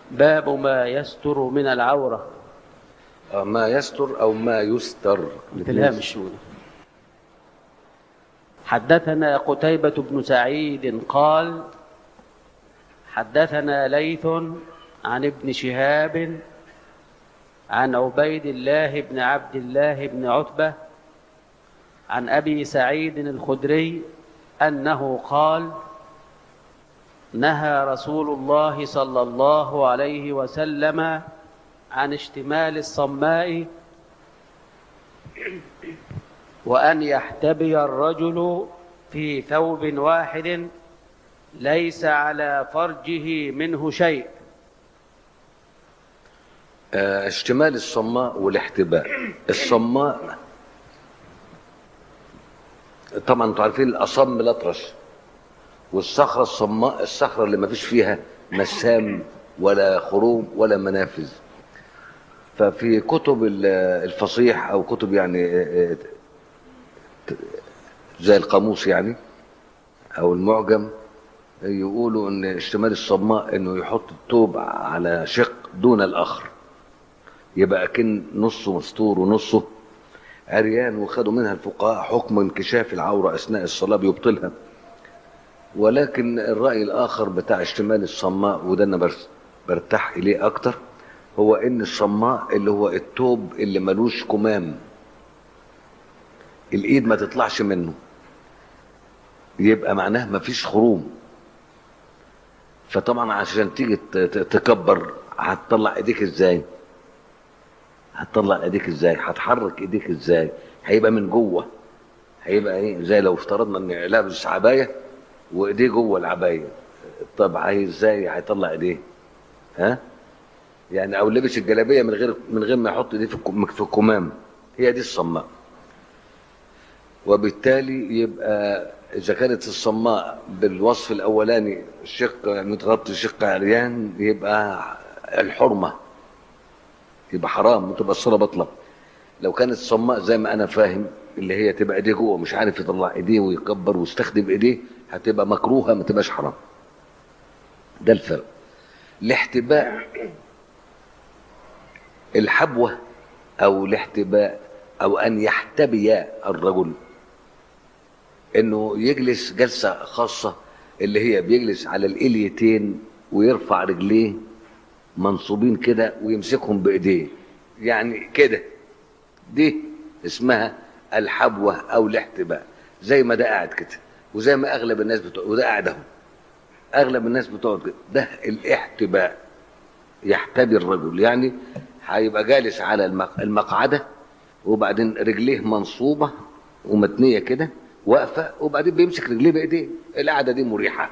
باب ما يستر من العورة آه، ما يستر أو ما يستر الهام الشوري حدثنا قتيبة بن سعيد قال حدثنا ليث عن ابن شهاب عن عبيد الله بن عبد الله بن عتبة عن أبي سعيد الخدري أنه قال نهى رسول الله صلى الله عليه وسلم عن اشتمال الصماء وأن يحتبي الرجل في ثوب واحد ليس على فرجه منه شيء آه، اشتمال الصماء والاحتباء الصماء طبعا انتوا عارفين الاصم الاطرش والصخره الصماء الصخره اللي ما فيش فيها مسام ولا خروم ولا منافذ ففي كتب ال- الفصيح او كتب يعني آه، آه، زي القاموس يعني او المعجم يقولوا ان اشتمال الصماء انه يحط الثوب على شق دون الاخر يبقى كن نصه مستور ونصه عريان وخدوا منها الفقهاء حكم انكشاف العورة أثناء الصلاة بيبطلها ولكن الرأي الآخر بتاع اشتمال الصماء وده أنا برس- برتاح إليه أكتر هو إن الصماء اللي هو التوب اللي ملوش كمام الإيد ما تطلعش منه يبقى معناه مفيش خروم فطبعا عشان تيجي ت- ت- تكبر هتطلع ايديك ازاي هتطلع ايديك ازاي هتحرك ايديك ازاي هيبقى من جوه هيبقى ايه زي لو افترضنا ان لابس عبايه وايديه جوه العبايه طب هي ازاي هيطلع ايديه ها يعني او لبس الجلابيه من غير من غير ما يحط ايديه في الكم- في الكمام هي دي الصماء وبالتالي يبقى اذا كانت الصماء بالوصف الاولاني شق متغطي شق عريان يبقى الحرمه يبقى حرام وتبقى الصلاه باطله لو كانت صماء زي ما انا فاهم اللي هي تبقى ايديه جوه مش عارف يطلع ايديه ويكبر ويستخدم ايديه هتبقى مكروهه ما تبقاش حرام ده الفرق الاحتباء الحبوه او الاحتباء او ان يحتبي الرجل انه يجلس جلسه خاصه اللي هي بيجلس على الاليتين ويرفع رجليه منصوبين كده ويمسكهم بايديه يعني كده دي اسمها الحبوه او الاحتباء زي ما ده قاعد كده وزي ما اغلب الناس بتوع وده قاعد اهو اغلب الناس بتقعد كده ده الاحتباء يحتبي الرجل يعني هيبقى جالس على المق- المقعده وبعدين رجليه منصوبه ومتنيه كده واقفه وبعدين بيمسك رجليه بايديه القعده دي مريحه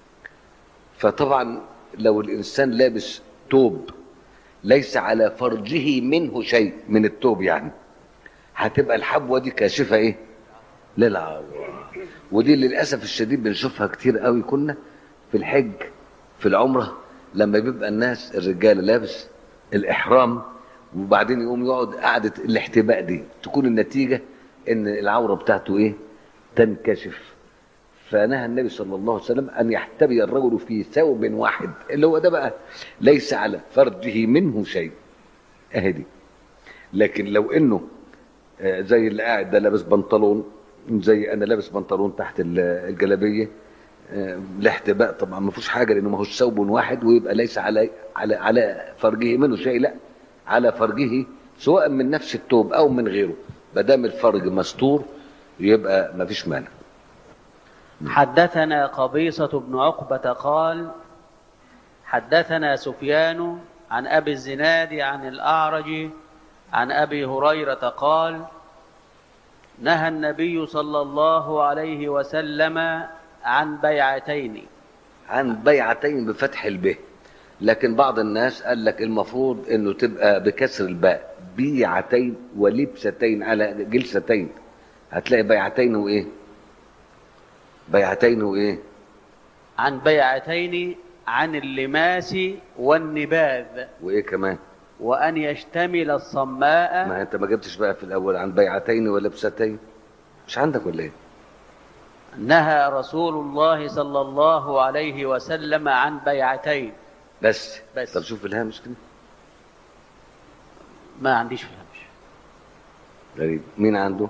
فطبعا لو الانسان لابس توب ليس على فرجه منه شيء من التوب يعني هتبقى الحبوه دي كاشفه ايه للعوره ودي للاسف الشديد بنشوفها كتير قوي كنا في الحج في العمره لما بيبقى الناس الرجاله لابس الاحرام وبعدين يقوم يقعد قعده الاحتباء دي تكون النتيجه ان العوره بتاعته ايه تنكشف فنهى النبي صلى الله عليه وسلم ان يحتبي الرجل في ثوب واحد اللي هو ده بقى ليس على فرجه منه شيء اهدي لكن لو انه آه، زي اللي قاعد ده لابس بنطلون زي انا لابس بنطلون تحت ال- الجلابيه آه، الاحتباء طبعا ما فيهوش حاجه لانه ما هوش ثوب واحد ويبقى ليس على على على فرجه منه شيء لا على فرجه سواء من نفس الثوب او من غيره ما دام الفرج مستور يبقى ما فيش مانع حدثنا قبيصة بن عقبة قال حدثنا سفيان عن أبي الزناد عن الأعرج عن أبي هريرة قال نهى النبي صلى الله عليه وسلم عن بيعتين عن بيعتين بفتح الب لكن بعض الناس قال لك المفروض انه تبقى بكسر الباء بيعتين ولبستين على جلستين هتلاقي بيعتين وايه بيعتين وايه عن بيعتين عن اللماس والنباذ وايه كمان وأن يشتمل ما الصماء انت ما جبتش بقى في الاول عن بيعتين ولبستين مش عندك ولا ايه نهى رسول الله صلى الله عليه وسلم عن بيعتين بس بس. طب شوف الهامش كده ما عنديش في الهمش غريب مين عنده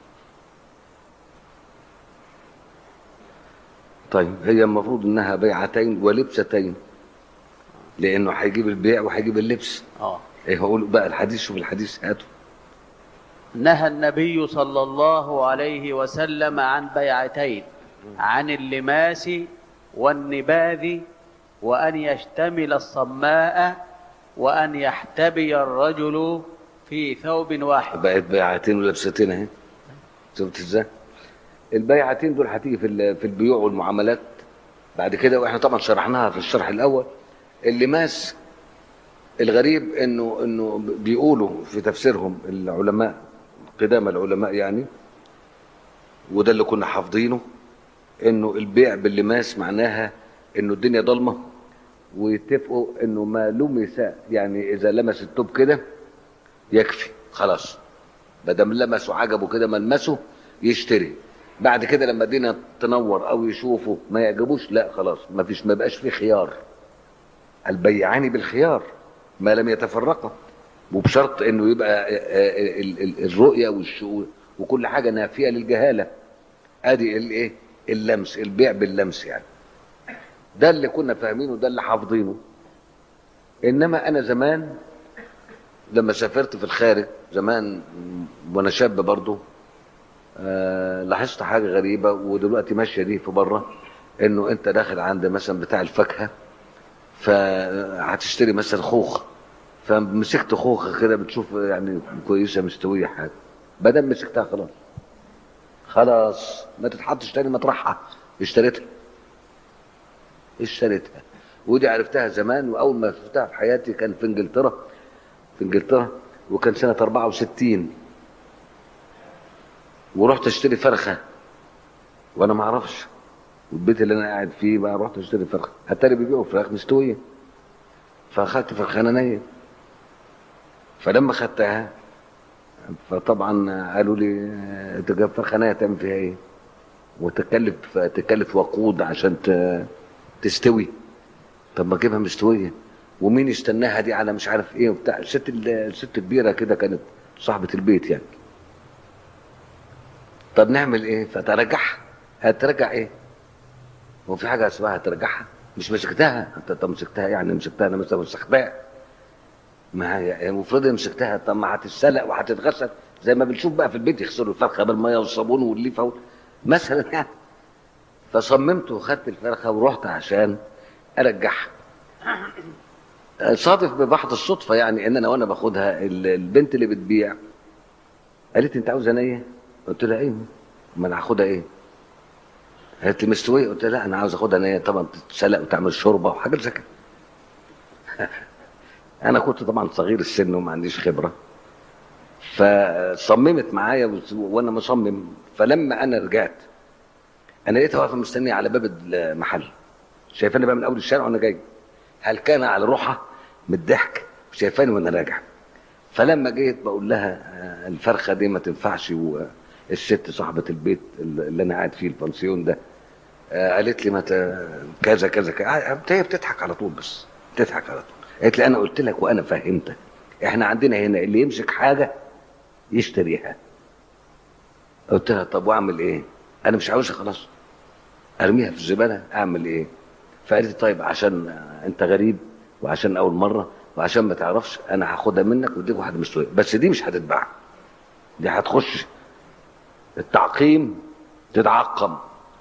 طيب هي المفروض انها بيعتين ولبستين لانه هيجيب البيع وهيجيب اللبس اه ايه هقول بقى الحديث شوف الحديث هاته نهى النبي صلى الله عليه وسلم عن بيعتين عن اللماس والنباذ وأن يشتمل الصماء وأن يحتبي الرجل في ثوب واحد بقت بيعتين ولبستين اهي شفت ازاي البيعتين دول هتيجي في ال- في البيوع والمعاملات بعد كده واحنا طبعا شرحناها في الشرح الاول اللماس الغريب انه انه بيقولوا في تفسيرهم العلماء قدام العلماء يعني وده اللي كنا حافظينه انه البيع باللماس معناها انه الدنيا ضلمه ويتفقوا انه ما لمس يعني اذا لمس التوب كده يكفي خلاص ما دام لمسه عجبه كده ملمسه يشتري بعد كده لما الدنيا تنور او يشوفه ما يعجبوش لا خلاص ما فيش ما بقاش فيه خيار البيعان بالخيار ما لم يتفرقا وبشرط انه يبقى آه، آه، ال- ال- الرؤيه والشؤون وكل حاجه نافيه للجهاله ادي الايه اللمس البيع باللمس يعني ده اللي كنا فاهمينه ده اللي حافظينه انما انا زمان لما سافرت في الخارج زمان وانا شاب برضو آه لاحظت حاجه غريبه ودلوقتي ماشيه دي في بره انه انت داخل عند مثلا بتاع الفاكهه فهتشتري مثلا خوخ فمسكت خوخه كده بتشوف يعني كويسه مستويه حاجه بدل مسكتها خلاص خلاص ما تتحطش تاني مطرحها اشتريتها اشتريتها ودي عرفتها زمان واول ما شفتها في حياتي كان في انجلترا في انجلترا وكان سنه 64 ورحت اشتري فرخه وانا ما اعرفش والبيت اللي انا قاعد فيه بقى رحت اشتري فرخه اتاري بيبيعوا فراخ مستويه فاخدت فرخه نيه فلما خدتها فطبعا قالوا لي آه، انت جايب فرخه نيه تعمل فيها ايه؟ وتكلف تكلف وقود عشان ت- تستوي طب ما اجيبها مستويه ومين يستناها دي على مش عارف ايه وبتاع الست ال- الست كبيره كده كانت صاحبه البيت يعني طب نعمل ايه فترجعها هترجع ايه هو في حاجه اسمها هترجعها مش مسكتها انت طب مسكتها يعني مسكتها انا مثلا مسكتها ما هي المفروض إن مسكتها طب ما هتتسلق وهتتغسل زي ما بنشوف بقى في البيت يغسلوا الفرخه بالميه والصابون والليفه وال- مثلا يعني فصممت وخدت الفرخه ورحت عشان ارجعها صادف ببحث الصدفه يعني ان انا وانا باخدها ال- البنت اللي بتبيع قالت لي انت عاوزه نيه؟ قلت لها ايوه ما انا هاخدها ايه؟ قالت لي مستويه قلت لها لا انا عاوز اخدها نيه طبعا تتسلق وتعمل شوربه وحاجات زي كده انا كنت طبعا صغير السن وما عنديش خبره فصممت معايا وس- وانا مصمم فلما انا رجعت انا لقيتها واقفه مستنيه على باب المحل شايفاني بقى من اول الشارع وانا جاي هل كان على روحها من الضحك شايفاني وانا راجع فلما جيت بقول لها آه، الفرخه دي ما تنفعش والست صاحبه البيت اللي انا قاعد فيه البنسيون ده آه، قالت لي ما ت- كذا كذا كذا آه، هي بتضحك على طول بس بتضحك على طول قالت لي انا قلت لك وانا فهمتك احنا عندنا هنا اللي يمسك حاجه يشتريها قلت لها طب واعمل ايه انا مش عاوزها خلاص ارميها في الزباله اعمل ايه فقالت لي طيب عشان آه، انت غريب وعشان اول مره وعشان ما تعرفش انا هاخدها منك واديك واحده مستويه بس دي مش هتتباع دي هتخش التعقيم تتعقم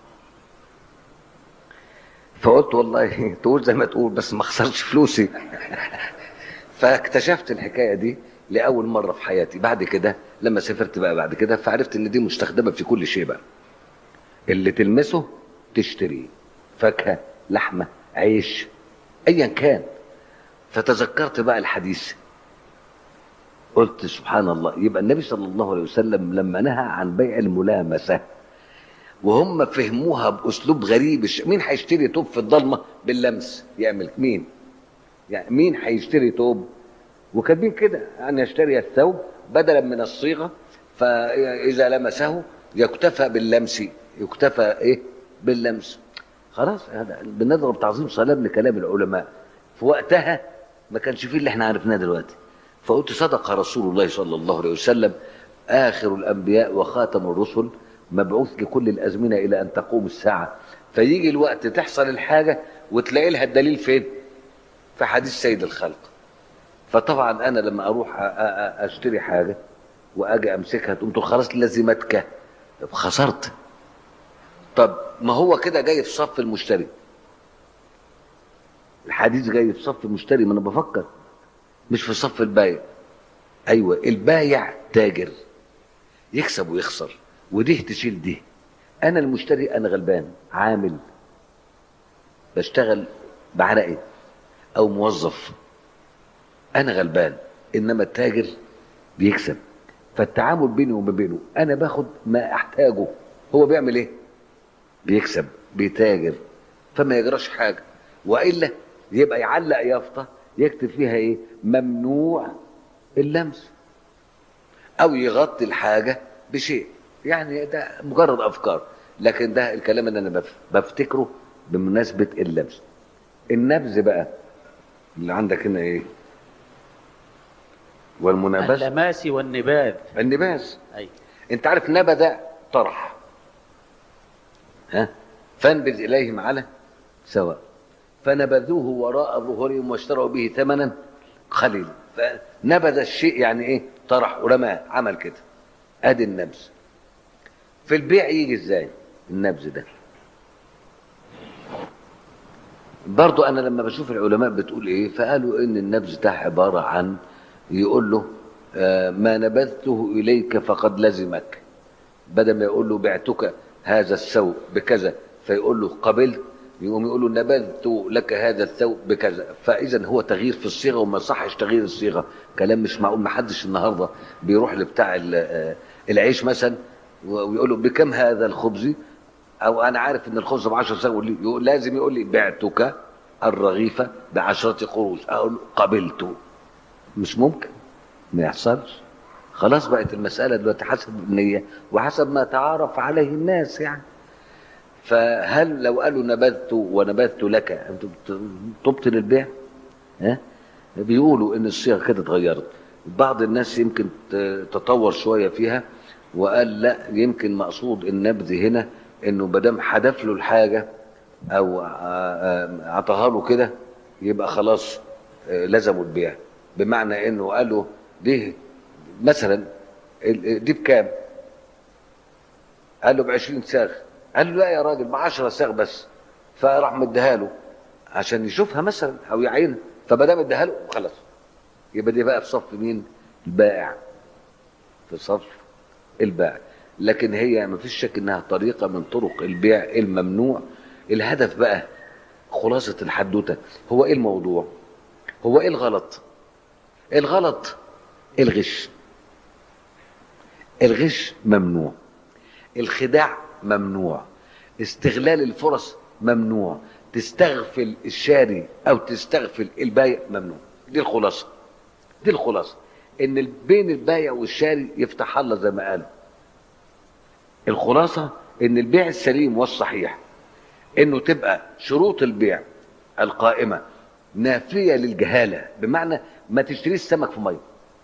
فقلت والله تقول زي ما تقول بس ما اخسرش فلوسي فاكتشفت الحكايه دي لاول مره في حياتي بعد كده لما سافرت بقى بعد كده فعرفت ان دي مستخدمه في كل شيء بقى اللي تلمسه تشتريه فاكهه لحمه عيش ايا كان فتذكرت بقى الحديث قلت سبحان الله يبقى النبي صلى الله عليه وسلم لما نهى عن بيع الملامسه وهم فهموها باسلوب غريب الش- مين هيشتري توب في الضلمه باللمس يعمل مين يعني مين هيشتري توب وكاتبين كده ان يشتري الثوب بدلا من الصيغه فاذا لمسه يكتفى باللمس يكتفى ايه باللمس خلاص هذا بالنظر بتعظيم صلاه من كلام العلماء في وقتها ما كانش فيه اللي احنا عرفناه دلوقتي فقلت صدق رسول الله صلى الله عليه وسلم آخر الأنبياء وخاتم الرسل مبعوث لكل الأزمنة إلى أن تقوم الساعة فيجي الوقت تحصل الحاجة وتلاقي لها الدليل فين في حديث سيد الخلق فطبعا أنا لما أروح أ- أ- أشتري حاجة وأجي أمسكها تقوم تقول خلاص لازمتك طب خسرت طب ما هو كده جاي في صف المشتري الحديث جاي في صف المشتري ما انا بفكر مش في صف البايع ايوه البايع تاجر يكسب ويخسر ودي تشيل دي انا المشتري انا غلبان عامل بشتغل بعرقي او موظف انا غلبان انما التاجر بيكسب فالتعامل بيني وما بينه انا باخد ما احتاجه هو بيعمل ايه بيكسب بيتاجر فما يجراش حاجه والا يبقى يعلق يافطه يكتب فيها ايه ممنوع اللمس او يغطي الحاجه بشيء يعني ده مجرد افكار لكن ده الكلام اللي انا بف- بفتكره بمناسبه اللمس النبذ بقى اللي عندك هنا ايه والمنابذه اللماس والنباذ النباذ أي انت عارف نبذ طرح ها فانبذ اليهم على سواء فنبذوه وراء ظهورهم واشتروا به ثمنا قليلا فنبذ الشيء يعني ايه طرح ورماه عمل كده ادي النبذ في البيع يجي ازاي النبذ ده برضو انا لما بشوف العلماء بتقول ايه فقالوا ان النبذ ده عباره عن يقول له آه، ما نبذته اليك فقد لزمك بدل ما يقول له بعتك هذا الثوب بكذا فيقول له قبلت يقوم يقول له نبذت لك هذا الثوب بكذا فاذا هو تغيير في الصيغه وما صحش تغيير الصيغه كلام مش معقول ما حدش النهارده بيروح لبتاع ال- آه، العيش مثلا و- ويقول له بكم هذا الخبز او انا عارف ان الخبز ب 10 سنه يقول لي- يقول لازم يقول لي بعتك الرغيف بعشرة قروش اقول له قبلت مش ممكن ما يحصلش خلاص بقت المسألة دلوقتي حسب النية وحسب ما تعارف عليه الناس يعني فهل لو قالوا نبذت ونبذت لك انت بت- تبطل البيع؟ ها؟ بيقولوا ان الصيغه كده اتغيرت بعض الناس يمكن ت- تطور شويه فيها وقال لا يمكن مقصود النبذ هنا انه ما دام حدف له الحاجه او آه، آه، عطاها له كده يبقى خلاص آه، لزموا البيع بمعنى انه قال له دي مثلا ال- دي بكام؟ قال له ب 20 ساغ قال له لا يا راجل ب 10 ساغ بس فراح مديها له عشان يشوفها مثلا او يعينها فما دام اداها له خلاص يبقى دي بقى في صف مين؟ البائع في صف البائع لكن هي ما فيش شك انها طريقه من طرق البيع الممنوع الهدف بقى خلاصه الحدوته هو ايه الموضوع؟ هو ايه الغلط؟ الغلط الغش الغش ممنوع الخداع ممنوع استغلال الفرص ممنوع تستغفل الشاري او تستغفل البايع ممنوع دي الخلاصه دي الخلاصه ان بين البايع والشاري يفتح الله زي ما قالوا الخلاصه ان البيع السليم والصحيح انه تبقى شروط البيع القائمه نافيه للجهاله بمعنى ما تشتريش سمك في ميه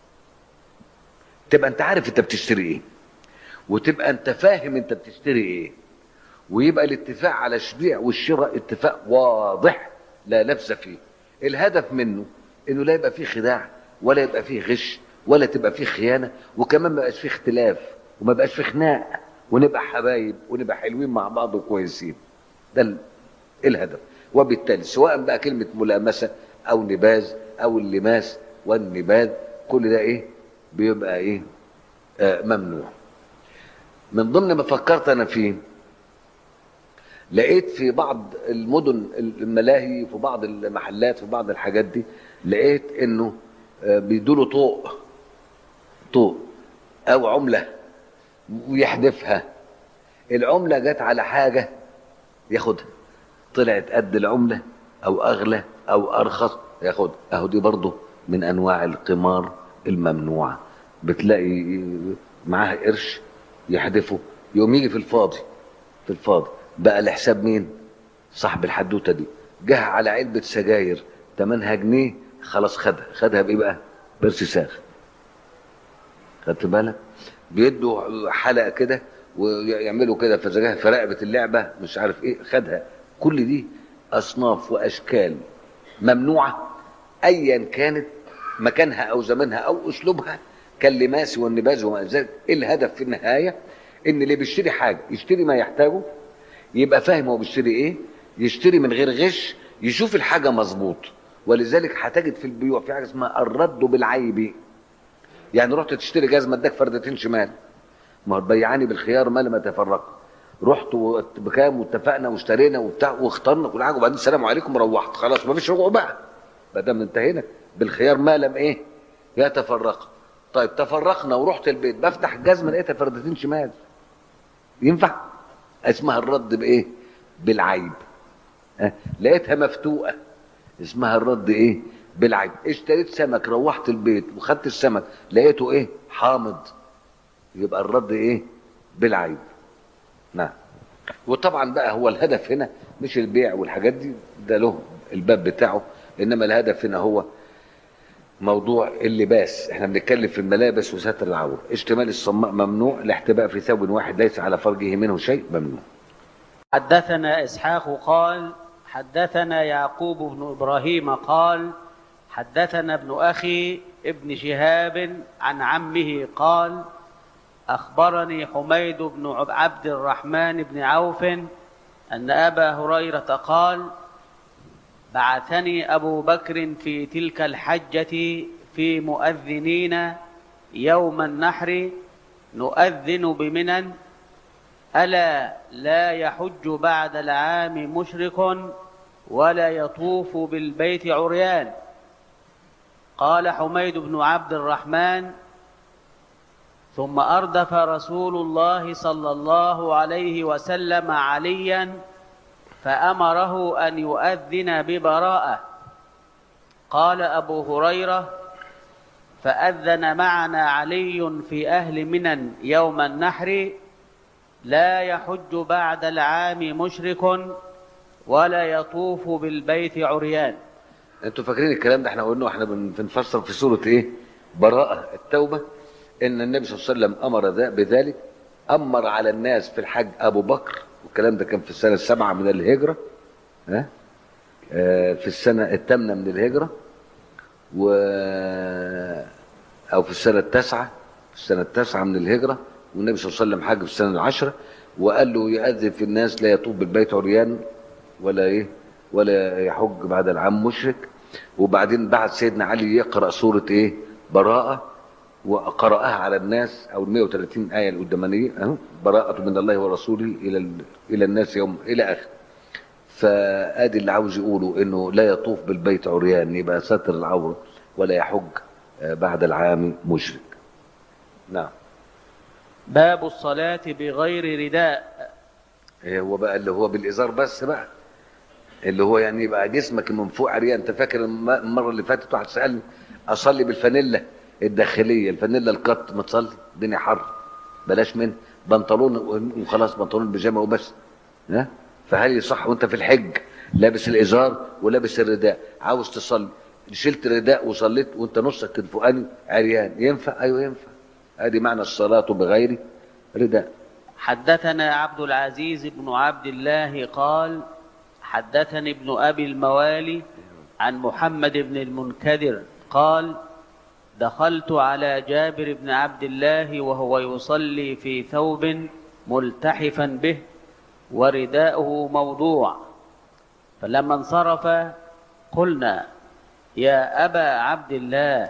تبقى انت عارف انت بتشتري ايه وتبقى انت فاهم انت بتشتري ايه ويبقى الاتفاق على البيع والشراء اتفاق واضح لا لبس فيه الهدف منه انه لا يبقى فيه خداع ولا يبقى فيه غش ولا تبقى فيه خيانه وكمان ما يبقاش فيه اختلاف وما يبقاش فيه خناق ونبقى حبايب ونبقى حلوين مع بعض وكويسين ده ال- الهدف وبالتالي سواء بقى كلمه ملامسه او نباذ او اللماس والنباذ كل ده ايه بيبقى ايه آه ممنوع من ضمن ما فكرت انا فيه لقيت في بعض المدن الملاهي في بعض المحلات في بعض الحاجات دي لقيت انه آه، بيدوله طوق طوق او عمله ويحدفها العمله جت على حاجه ياخدها طلعت قد العمله او اغلى او ارخص ياخدها اهو دي برضه من انواع القمار الممنوعه بتلاقي معاه قرش يحدفه يقوم يجي في الفاضي في الفاضي بقى لحساب مين صاحب الحدوته دي جه على علبه سجاير تمنها جنيه خلاص خدها خدها بايه بقى برسيساخ خدت بالك بيدوا حلقه كده ويعملوا كده في زجاجة في رقبه اللعبه مش عارف ايه خدها كل دي اصناف واشكال ممنوعه ايا كانت مكانها او زمانها او اسلوبها كاللماس والنباذ وما الى ذلك إيه الهدف في النهايه ان اللي بيشتري حاجه يشتري ما يحتاجه يبقى فاهم هو بيشتري ايه يشتري من غير غش يشوف الحاجه مظبوط ولذلك هتجد في البيوع في حاجه اسمها الرد بالعيب يعني رحت تشتري جزمه اداك فردتين شمال ما هو البيعاني بالخيار ما لم تفرقوا رحت وت- بكام واتفقنا واشترينا وبتاع واخترنا كل حاجه وبعدين السلام عليكم روحت خلاص ما فيش رجوع بقى ما دام انتهينا بالخيار ما لم ايه يتفرق طيب تفرقنا ورحت البيت بفتح الجزمه لقيتها فردتين شمال ينفع اسمها الرد بايه بالعيب ها؟ لقيتها مفتوقه اسمها الرد ايه بالعيب اشتريت سمك روحت البيت وخدت السمك لقيته ايه حامض يبقى الرد ايه بالعيب نعم وطبعا بقى هو الهدف هنا مش البيع والحاجات دي ده له الباب بتاعه انما الهدف هنا هو موضوع اللباس احنا بنتكلم في الملابس وستر العوره اشتمال الصماء ممنوع الاحتباء في ثوب واحد ليس على فرجه منه شيء ممنوع حدثنا اسحاق قال حدثنا يعقوب بن ابراهيم قال حدثنا ابن اخي ابن شهاب عن عمه قال اخبرني حميد بن عب- عبد الرحمن بن عوف ان ابا هريره قال بعثني ابو بكر في تلك الحجه في مؤذنين يوم النحر نؤذن بمنى ألا لا يحج بعد العام مشرك ولا يطوف بالبيت عريان قال حميد بن عبد الرحمن ثم أردف رسول الله صلى الله عليه وسلم عليا فأمره أن يؤذن ببراءة قال أبو هريرة فأذن معنا علي في أهل منى يوم النحر لا يحج بعد العام مشرك ولا يطوف بالبيت عريان انتوا فاكرين الكلام ده احنا قلنا واحنا بن- بنفسر في سوره ايه براءه التوبه ان النبي صلى الله عليه وسلم امر ذا- بذلك امر على الناس في الحج ابو بكر والكلام ده كان في السنه السابعه من الهجره ها آه، في السنه الثامنه من الهجره و او في السنه التاسعه في السنه التاسعه من الهجره والنبي صلى الله عليه وسلم حج في السنه العاشره وقال له يؤذن في الناس لا يطوف بالبيت عريان ولا ايه ولا يحج بعد العام مشرك وبعدين بعد سيدنا علي يقرا سوره ايه براءه وقراها على الناس او ال 130 ايه القدامانيه اهو براءه من الله ورسوله الى ال- الى الناس يوم الى اخره فادي اللي عاوز يقوله انه لا يطوف بالبيت عريان يبقى ستر العوره ولا يحج آه، بعد العام مشرك نعم باب الصلاة بغير رداء إيه هو بقى اللي هو بالازار بس بقى اللي هو يعني يبقى جسمك من فوق عريان انت فاكر الم- المره اللي فاتت واحد سالني اصلي بالفانيلا الداخليه الفانيلا القط ما تصلي الدنيا حر بلاش من بنطلون وخلاص بنطلون بيجامه وبس ها فهل يصح وانت في الحج لابس الازار ولابس الرداء عاوز تصلي شلت الرداء وصليت وانت نصك الفوقاني عريان ينفع ايوه ينفع ادي معنى الصلاه بغير رداء حدثنا عبد العزيز بن عبد الله قال حدثني ابن أبي الموالي عن محمد بن المنكدر قال دخلت على جابر بن عبد الله وهو يصلي في ثوب ملتحفا به ورداؤه موضوع فلما انصرف قلنا يا أبا عبد الله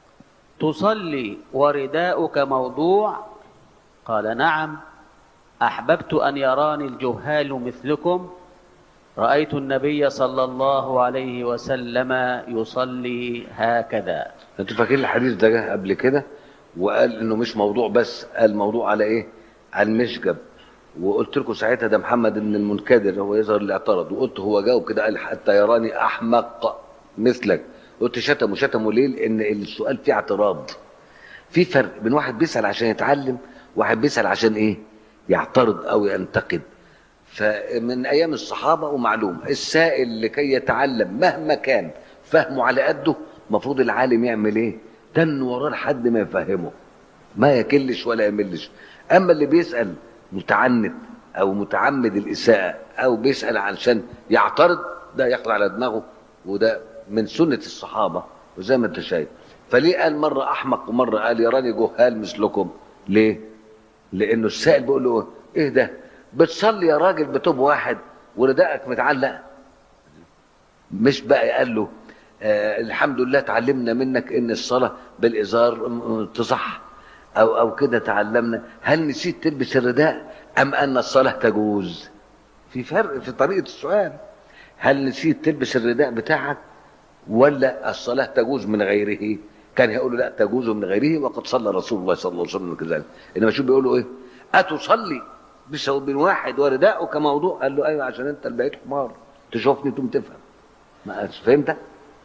تصلي ورداؤك موضوع قال نعم احببت ان يراني الجهال مثلكم رايت النبي صلى الله عليه وسلم يصلي هكذا انتوا فاكرين الحديث ده جه قبل كده وقال انه مش موضوع بس قال موضوع على ايه على المشجب وقلت لكم ساعتها ده محمد بن المنكدر هو يظهر اللي اعترض وقلت هو جاوب كده قال حتى يراني احمق مثلك قلت شتمه شتمه ليه لان السؤال فيه اعتراض في فرق بين واحد بيسال عشان يتعلم واحد بيسال عشان ايه يعترض او ينتقد فمن ايام الصحابه ومعلوم السائل لكي يتعلم مهما كان فهمه على قده المفروض العالم يعمل ايه تن وراه لحد ما يفهمه ما يكلش ولا يملش اما اللي بيسال متعنت او متعمد الاساءه او بيسال علشان يعترض ده ياخد على دماغه وده من سنه الصحابه وزي ما انت شايف فليه قال مره احمق ومره قال يراني جهال مثلكم ليه لانه السائل بيقول له ايه ده بتصلي يا راجل بتوب واحد وردائك متعلق مش بقى قال له آه الحمد لله تعلمنا منك ان الصلاه بالازار م- تصح او او كده تعلمنا هل نسيت تلبس الرداء ام ان الصلاه تجوز في فرق في طريقه السؤال هل نسيت تلبس الرداء بتاعك ولا الصلاه تجوز من غيره كان هيقول له لا تجوز من غيره وقد صلى رسول الله صلى الله عليه وسلم كذلك انما شو بيقولوا ايه اتصلي بثوب واحد ورداءك موضوع قال له ايوه عشان انت اللي بقيت حمار تشوفني تقوم تفهم ما قالش فهمت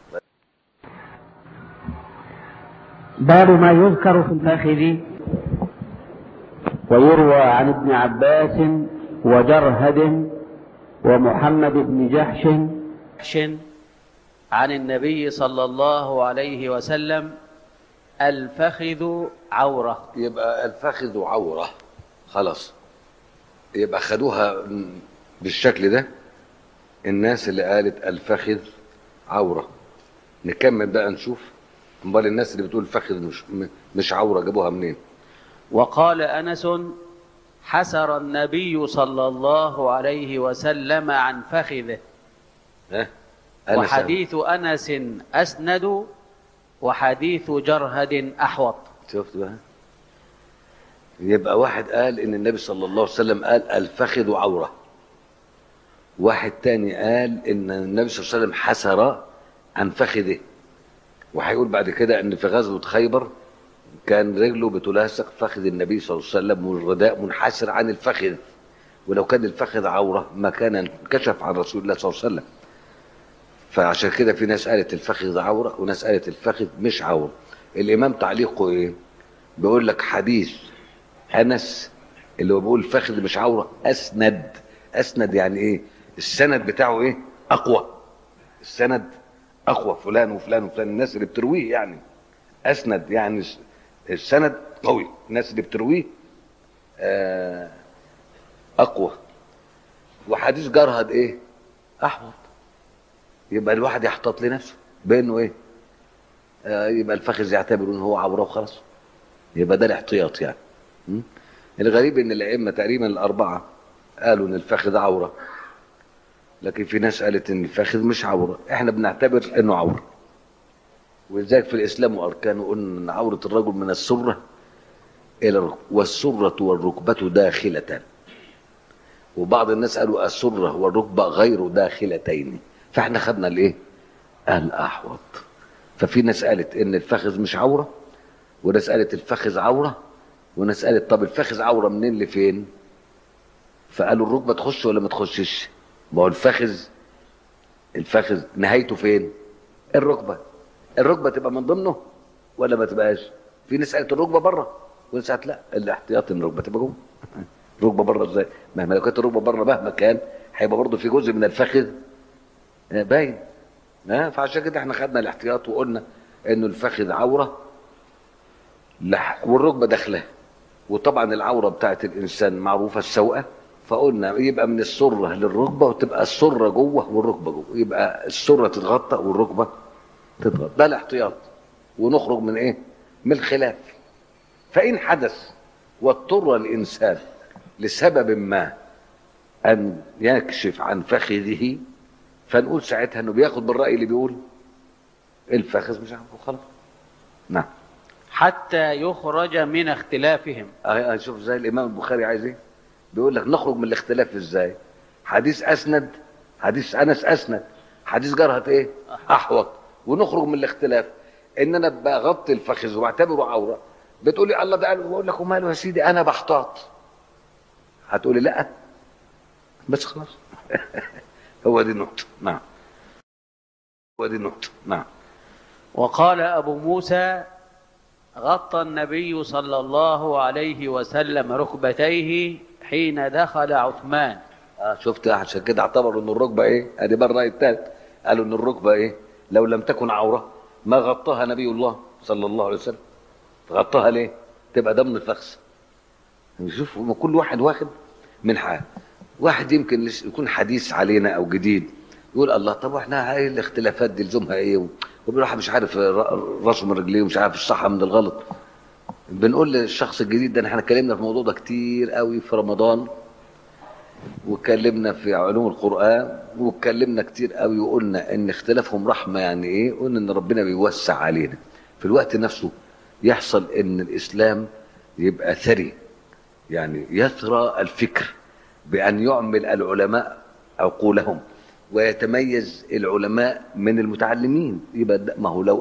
باب ما يذكر في الفخذ ويروى عن ابن عباس وجرهد ومحمد بن جحش جحش عن النبي صلى الله عليه وسلم الفخذ عورة يبقى الفخذ عوره خلاص يبقى خدوها بالشكل ده الناس اللي قالت الفخذ عوره نكمل بقى نشوف امال الناس اللي بتقول الفخذ مش مش عوره جابوها منين وقال أنس حسر النبي صلى الله عليه وسلم عن فخذه ها أنا وحديث أنس أسند وحديث جرهد أحوط شفت بقى يبقى واحد قال ان النبي صلى الله عليه وسلم قال الفخذ عوره واحد تاني قال ان النبي صلى الله عليه وسلم حسر عن فخذه وهيقول بعد كده ان في غزوه خيبر كان رجله بتلاصق فخذ النبي صلى الله عليه وسلم والرداء منحسر عن الفخذ ولو كان الفخذ عوره ما كان انكشف عن رسول الله صلى الله عليه وسلم فعشان كده في ناس قالت الفخذ عوره وناس قالت الفخذ مش عوره الامام تعليقه ايه بيقول لك حديث انس اللي هو بيقول الفخذ مش عوره اسند اسند يعني ايه السند بتاعه ايه اقوى السند اقوى فلان وفلان وفلان الناس اللي بترويه يعني اسند يعني الس- السند قوي الناس اللي بترويه آه، اقوى وحديث جرهد ايه احوط يبقى الواحد يحتاط لنفسه بانه ايه آه، يبقى الفخذ يعتبر ان هو عوره وخلاص يبقى ده الاحتياط يعني م? الغريب ان الائمه تقريبا الاربعه قالوا ان الفخذ عوره لكن في ناس قالت ان الفخذ مش عوره احنا بنعتبر انه عوره ولذلك في الاسلام واركانه قلنا ان عوره الرجل من السره الى الركبه والسره والركبه داخلتان وبعض الناس قالوا السره والركبه غير داخلتين فاحنا خدنا الايه الاحوط ففي ناس قالت ان الفخذ مش عوره وناس قالت الفخذ عوره وناس قالت طب الفخذ عوره منين لفين فقالوا الركبه تخش ولا ما تخشش ما هو الفخذ الفخذ نهايته فين الركبه الركبه تبقى من ضمنه ولا ما تبقاش في ناس قالت الركبه بره وناس قالت لا الاحتياط ان الركبه تبقى جوه الركبه بره ازاي مهما لو كانت الركبه بره مهما كان هيبقى برضه في جزء من الفخذ آه، باين ها فعشان كده احنا خدنا الاحتياط وقلنا انه الفخذ عوره لح- والركبه داخله وطبعا العوره بتاعت الانسان معروفه السوءه فقلنا يبقى من السره للركبه وتبقى السره جوه والركبه جوه يبقى السره تتغطى والركبه تتغطى ده الاحتياط ونخرج من ايه من الخلاف فان حدث واضطر الانسان لسبب ما ان يكشف عن فخذه فنقول ساعتها انه بياخد بالراي اللي بيقول الفخذ مش عارف خلاص نعم حتى يخرج من اختلافهم اه شوف زي الامام البخاري عايز ايه بيقول لك نخرج من الاختلاف ازاي حديث اسند حديث انس اسند حديث جرهت ايه احوط ونخرج من الاختلاف ان انا بغطي الفخذ وبعتبره عوره بتقولي الله ده قال بقول لك وماله يا سيدي انا بحتاط هتقولي لا بس خلاص هو دي النقطه نعم هو دي النقطه نعم وقال أبو موسى غطى النبي صلى الله عليه وسلم ركبتيه حين دخل عثمان اه شفت عشان كده اعتبروا ان الركبه ايه ادي بقى الراي الثالث قالوا ان الركبه ايه لو لم تكن عورة ما غطاها نبي الله صلى الله عليه وسلم غطاها ليه تبقى ضمن الفخذ شوف ما كل واحد واخد من حاجة واحد يمكن لس- يكون حديث علينا او جديد يقول الله طب واحنا هاي الاختلافات دي لزومها ايه وبيروح مش عارف ر- راسه من رجليه ومش عارف الصح من الغلط بنقول للشخص الجديد ده احنا اتكلمنا في الموضوع ده كتير قوي في رمضان واتكلمنا في علوم القرآن واتكلمنا كتير قوي وقلنا ان اختلافهم رحمة يعني ايه قلنا ان ربنا بيوسع علينا في الوقت نفسه يحصل ان الاسلام يبقى ثري يعني يثرى الفكر بأن يعمل العلماء عقولهم ويتميز العلماء من المتعلمين يبقى ده- ما هو لو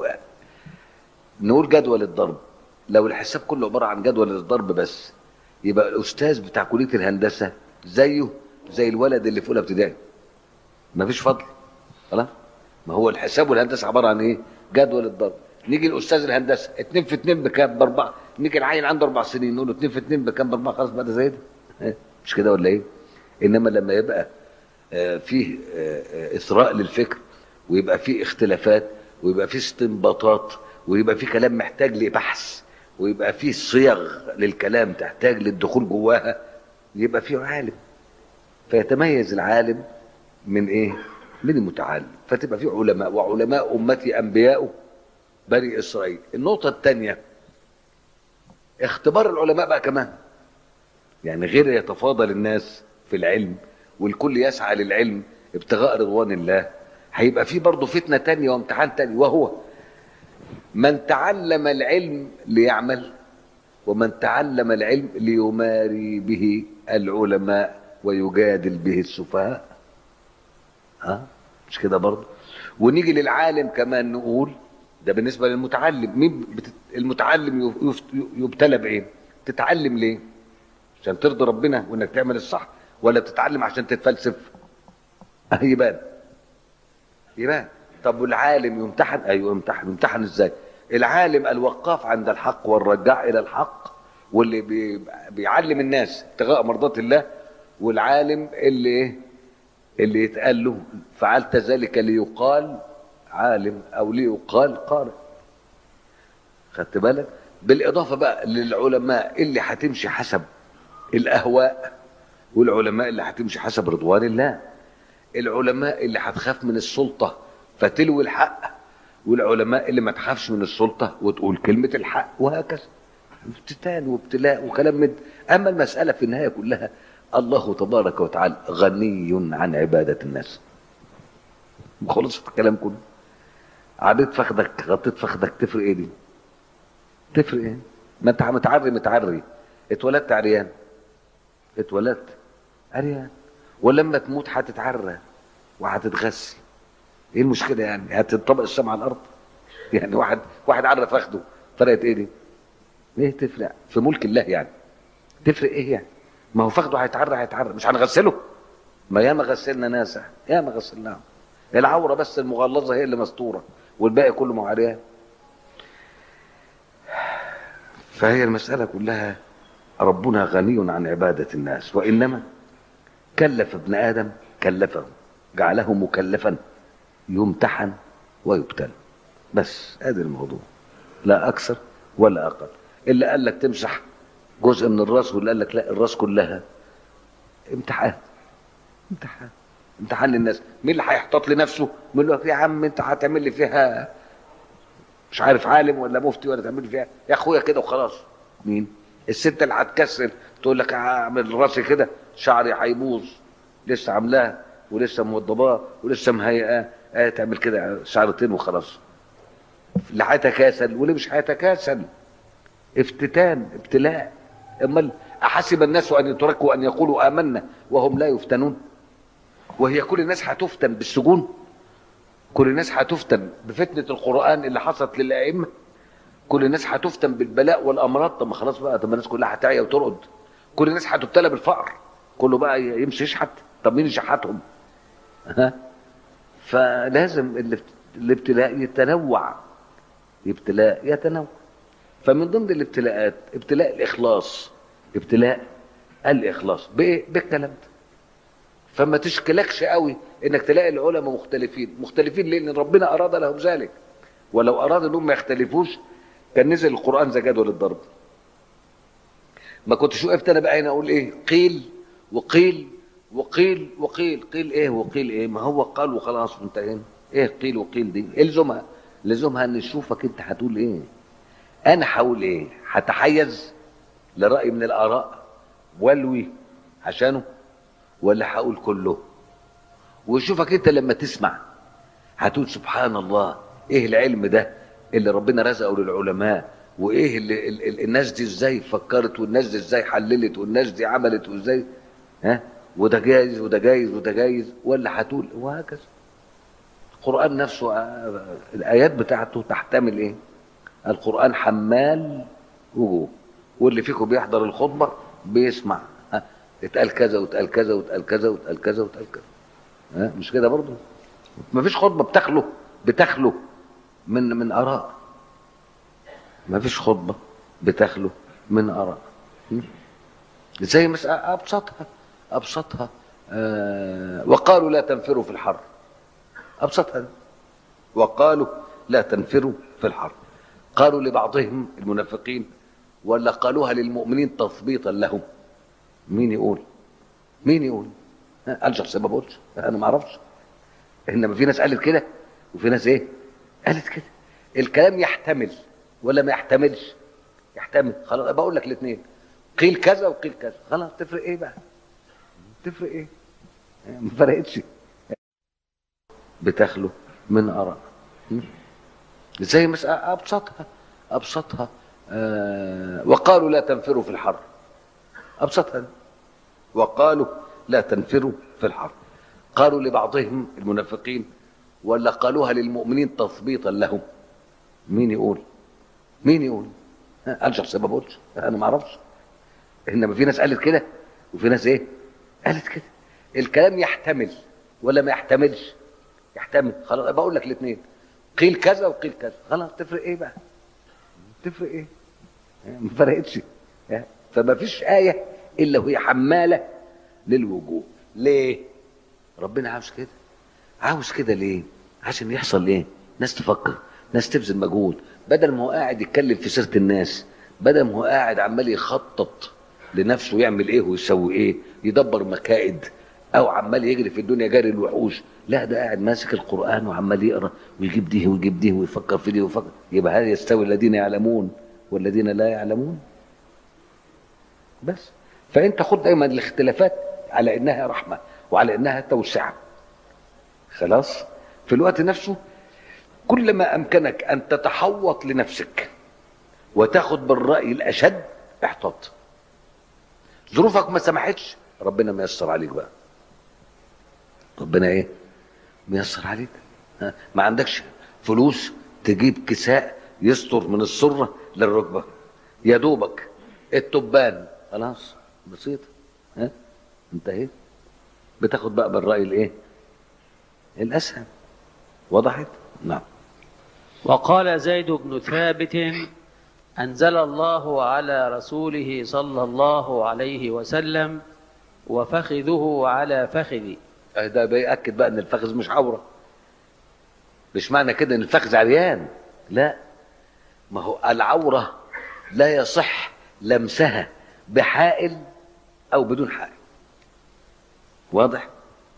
نقول جدول الضرب لو الحساب كله عبارة عن جدول الضرب بس يبقى الأستاذ بتاع كلية الهندسة زيه زي الولد اللي في أولى ابتدائي مفيش فضل خلاص ما هو الحساب والهندسة عبارة عن إيه؟ جدول الضرب نيجي الأستاذ الهندسة اتنين في اتنين بكام؟ بأربعة نيجي العيل عنده أربع سنين نقول له اتنين في اتنين بكام؟ بأربعة خلاص بقى ده زي ده ها؟ مش كده ولا إيه؟ إنما لما يبقى آه، فيه آه، آه، إثراء للفكر ويبقى فيه اختلافات ويبقى فيه استنباطات ويبقى فيه كلام محتاج لبحث ويبقى فيه صيغ للكلام تحتاج للدخول جواها يبقى فيه عالم فيتميز العالم من ايه من المتعلم فتبقى فيه علماء وعلماء امتي انبياء بني اسرائيل النقطه الثانيه اختبار العلماء بقى كمان يعني غير يتفاضل الناس في العلم والكل يسعى للعلم ابتغاء رضوان الله هيبقى في برضه فتنة تانية وامتحان تاني وهو من تعلم العلم ليعمل ومن تعلم العلم ليماري به العلماء ويجادل به السفهاء ها مش كده برضه ونيجي للعالم كمان نقول ده بالنسبة للمتعلم مين بت... المتعلم يف- يبتلى بايه تتعلم ليه عشان ترضي ربنا وانك تعمل الصح ولا بتتعلم عشان تتفلسف اه يبان يبان طب والعالم يمتحن ايوه يمتحن يمتحن ازاي العالم الوقاف عند الحق والرجاع الى الحق واللي بي... بيعلم الناس ابتغاء مرضات الله والعالم اللي ايه اللي يتقال له فعلت ذلك ليقال عالم او ليقال قارئ خدت بالك بالاضافه بقى للعلماء اللي هتمشي حسب الاهواء والعلماء اللي هتمشي حسب رضوان الله العلماء اللي هتخاف من السلطه فتلوي الحق والعلماء اللي ما تخافش من السلطه وتقول كلمه الحق وهكذا افتتان وابتلاء وكلام من اما المساله في النهايه كلها الله تبارك وتعالى غني عن عباده الناس خلص الكلام كله عديت فخدك غطيت فخدك تفرق ايه دي تفرق ايه ما انت متعري متعري اتولدت عريان اتولدت عريان ولما تموت هتتعرى وهتتغسل ايه المشكله يعني هتنطبق الشمع على الارض يعني واحد واحد عرى فخده فرقت ايه دي ايه تفرق في ملك الله يعني تفرق ايه يعني ما هو فخده هيتعرى هيتعرى مش هنغسله ما ياما غسلنا ناس ياما غسلناهم العوره بس المغلظه هي اللي مستوره والباقي كله مع عريان فهي المسألة كلها ربنا غني عن عبادة الناس وإنما كلف ابن آدم كلفه جعله مكلفا يمتحن ويبتلى بس هذا الموضوع لا أكثر ولا أقل اللي قال لك تمسح جزء من الراس واللي قال لك لا الراس كلها امتحان امتحان امتحان للناس مين اللي هيحتاط لنفسه مين له يا عم انت هتعمل لي فيها مش عارف عالم ولا مفتي ولا تعمل لي فيها يا اخويا كده وخلاص مين الست اللي هتكسر تقول لك هعمل راسي كده شعري هيبوظ لسه عاملاه ولسه موضباه ولسه مهيئاه اه تعمل كده شعرتين وخلاص اللي هيتكاسل واللي مش هيتكاسل افتتان ابتلاء امال احسب الناس ان يتركوا ان يقولوا امنا وهم لا يفتنون وهي كل الناس هتفتن بالسجون كل الناس هتفتن بفتنة القرآن اللي حصلت للأئمة كل الناس هتفتن بالبلاء والأمراض طب ما خلاص بقى طب ما الناس كلها هتعيا وترقد كل الناس هتبتلى بالفقر كله بقى يمشي يشحت طب مين يشحتهم ها فلازم الابت- الابتلاء يتنوع ابتلاء يتنوع فمن ضمن الابتلاءات ابتلاء الإخلاص ابتلاء الإخلاص بإيه؟ بالكلام ده فما تشكلكش قوي انك تلاقي العلماء مختلفين مختلفين لان ربنا اراد لهم ذلك ولو اراد انهم ما يختلفوش كان نزل القران زي جدول الضرب ما كنتش وقفت انا بقى هنا اقول ايه قيل وقيل وقيل وقيل قيل ايه وقيل ايه ما هو قال وخلاص وانتهينا ايه قيل وقيل دي الزمها لزومها ان نشوفك انت هتقول ايه انا هقول ايه هتحيز لراي من الاراء والوي عشانه ولا هقول كله وشوفك انت لما تسمع هتقول سبحان الله ايه العلم ده اللي ربنا رزقه للعلماء وايه اللي ال ال الناس دي ازاي فكرت والناس دي ازاي حللت والناس دي عملت وازاي ها وده جايز وده جايز وده جايز ولا هتقول وهكذا القرآن نفسه آه، الآيات بتاعته تحتمل إيه؟ القرآن حمال وجوه واللي فيكم بيحضر الخطبة بيسمع ها اتقال كذا واتقال كذا واتقال كذا واتقال كذا واتقال كذا ها مش كده برضه؟ مفيش خطبة بتخلو بتخلو من من آراء مفيش خطبة بتخلو من آراء م? زي مسألة أبسطها أبسطها آه وقالوا لا تنفروا في الحر أبسطها دي. وقالوا لا تنفروا في الحر قالوا لبعضهم المنافقين ولا قالوها للمؤمنين تثبيطا لهم مين يقول مين يقول ها، قال شخص ما بقولش انا ما اعرفش انما في ناس قالت كده وفي ناس ايه قالت كده الكلام يحتمل ولا ما يحتملش يحتمل خلاص بقول لك الاثنين قيل كذا وقيل كذا خلاص تفرق ايه بقى تفرق ايه ما فرقتش بتخلو من اراء م? زي مسألة ابسطها ابسطها آه وقالوا لا تنفروا في الحر ابسطها دي. وقالوا لا تنفروا في الحر قالوا لبعضهم المنافقين ولا قالوها للمؤمنين تثبيطا لهم مين يقول مين يقول ها، قال شخص ما بقولش انا ما اعرفش انما في ناس قالت كده وفي ناس ايه قالت كده الكلام يحتمل ولا ما يحتملش يحتمل خلاص بقول لك الاثنين قيل كذا وقيل كذا خلاص تفرق ايه بقى تفرق ايه ما فرقتش ها؟ فما فيش آية إلا وهي حمالة للوجوه ليه ربنا عاوز كده عاوز كده ليه عشان يحصل ايه ناس تفكر ناس تبذل مجهود بدل ما هو قاعد يتكلم في سيرة الناس بدل ما هو قاعد عمال يخطط لنفسه يعمل ايه ويسوي ايه يدبر مكائد او عمال يجري في الدنيا جري الوحوش لا ده قاعد ماسك القران وعمال يقرا ويجيب دي ويجيب دي ويفكر في دي ويفكر يبقى هل يستوي الذين يعلمون والذين لا يعلمون بس فانت خد دايما الاختلافات على انها رحمه وعلى انها توسعه خلاص في الوقت نفسه كلما امكنك ان تتحوط لنفسك وتاخد بالراي الاشد احتاط ظروفك ما سمحتش ربنا ميسر عليك بقى ربنا ايه ميسر عليك ها؟ ما عندكش فلوس تجيب كساء يستر من السره للركبه يا دوبك التبان خلاص بسيط ها انتهيت بتاخد بقى بالراي الايه الاسهل وضحت نعم وقال زيد بن ثابت أنزل الله على رسوله صلى الله عليه وسلم وفخذه على فخذي أهي ده بيأكد بقى ان الفخذ مش عوره مش معنى كده ان الفخذ عريان لا ما هو العوره لا يصح لمسها بحائل او بدون حائل واضح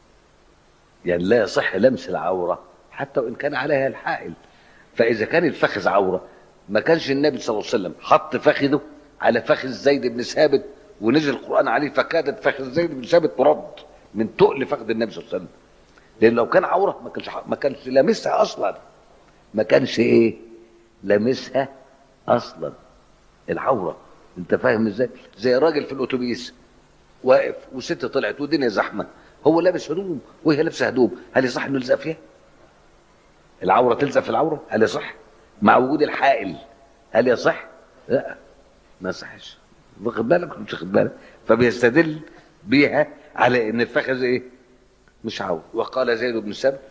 يعني لا يصح لمس العوره حتى وان كان عليها الحائل فاذا كان الفخذ عوره ما كانش النبي صلى الله عليه وسلم حط فخذه على فخذ زيد بن ثابت ونزل القران عليه فكادت فخذ زيد بن ثابت ترد من تقل فخذ النبي صلى الله عليه وسلم لان لو كان عوره ما كانش ما كانش لامسها اصلا ما كانش ايه لامسها اصلا العوره انت فاهم ازاي زي راجل في الاتوبيس واقف وست طلعت والدنيا زحمه هو لابس هدوم وهي لابسه هدوم هل يصح انه يلزق فيها العوره تلزق في العوره هل يصح مع وجود الحائل هل يصح لا ما يصحش واخد بالك ولا مش واخد بالك فبيستدل بيها على ان الفخذ ايه مش عوره وقال زيد بن ثابت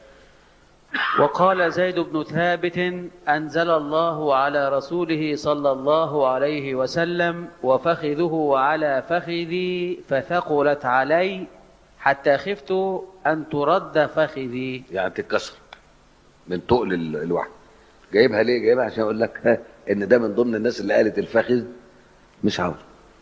وقال زيد بن ثابت أنزل الله على رسوله صلى الله عليه وسلم وفخذه على فخذي فثقلت علي حتى خفت أن ترد فخذي يعني تتكسر من تقل ال- الواحد جايبها ليه جايبها عشان اقول لك ها، ان ده من ضمن الناس اللي قالت الفخذ مش عاوز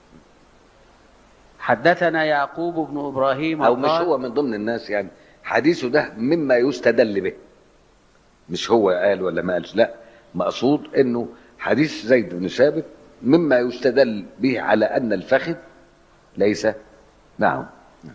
حدثنا يعقوب بن إبراهيم او مش قال- هو من ضمن الناس يعني حديثه ده مما يستدل به مش هو قال ولا ما قالش لا مقصود انه حديث زيد بن ثابت مما يستدل به على ان الفخذ ليس نعم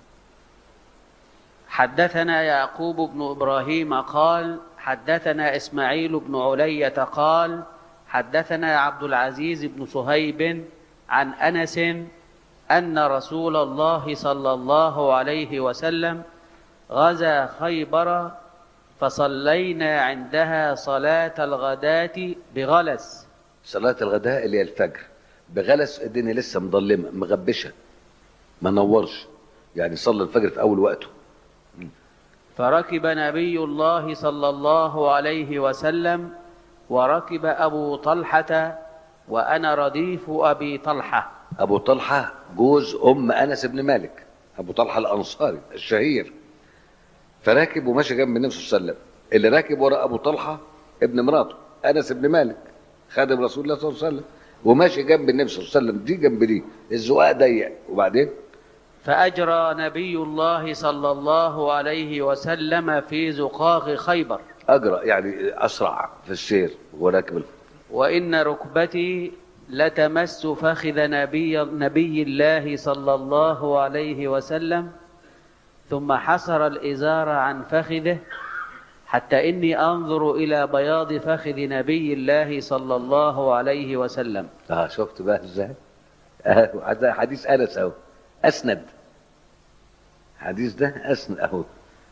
حدثنا يعقوب بن ابراهيم قال حدثنا اسماعيل بن علية قال حدثنا عبد العزيز بن صهيب عن انس ان رسول الله صلى الله عليه وسلم غزا خيبر فصلينا عندها صلاة الغداة بغلس صلاة الغداء اللي هي الفجر بغلس الدنيا لسه مظلمة مغبشة ما نورش يعني صلى الفجر في أول وقته فركب نبي الله صلى الله عليه وسلم وركب أبو طلحة وأنا رديف أبي طلحة أبو طلحة جوز أم أنس بن مالك أبو طلحة الأنصاري الشهير فراكب وماشي جنب النبي صلى الله عليه وسلم اللي راكب وراء أبو طلحة ابن مراته أنس بن مالك خادم رسول الله صلى الله عليه وسلم وماشي جنب النبي صلى الله عليه وسلم دي جنب دي الزقاق ضيق وبعدين فأجرى نبي الله صلى الله عليه وسلم في زقاق خيبر أجرى يعني أسرع في السير وراكب الف- وإن ركبتي لتمس فخذ نبي, نبي الله صلى الله عليه وسلم ثم حسر الإزار عن فخذه حتى إني أنظر إلى بياض فخذ نبي الله صلى الله عليه وسلم اه شفت بقى ازاي آه، ده حديث انس اهو اسند حديث ده اسند اهو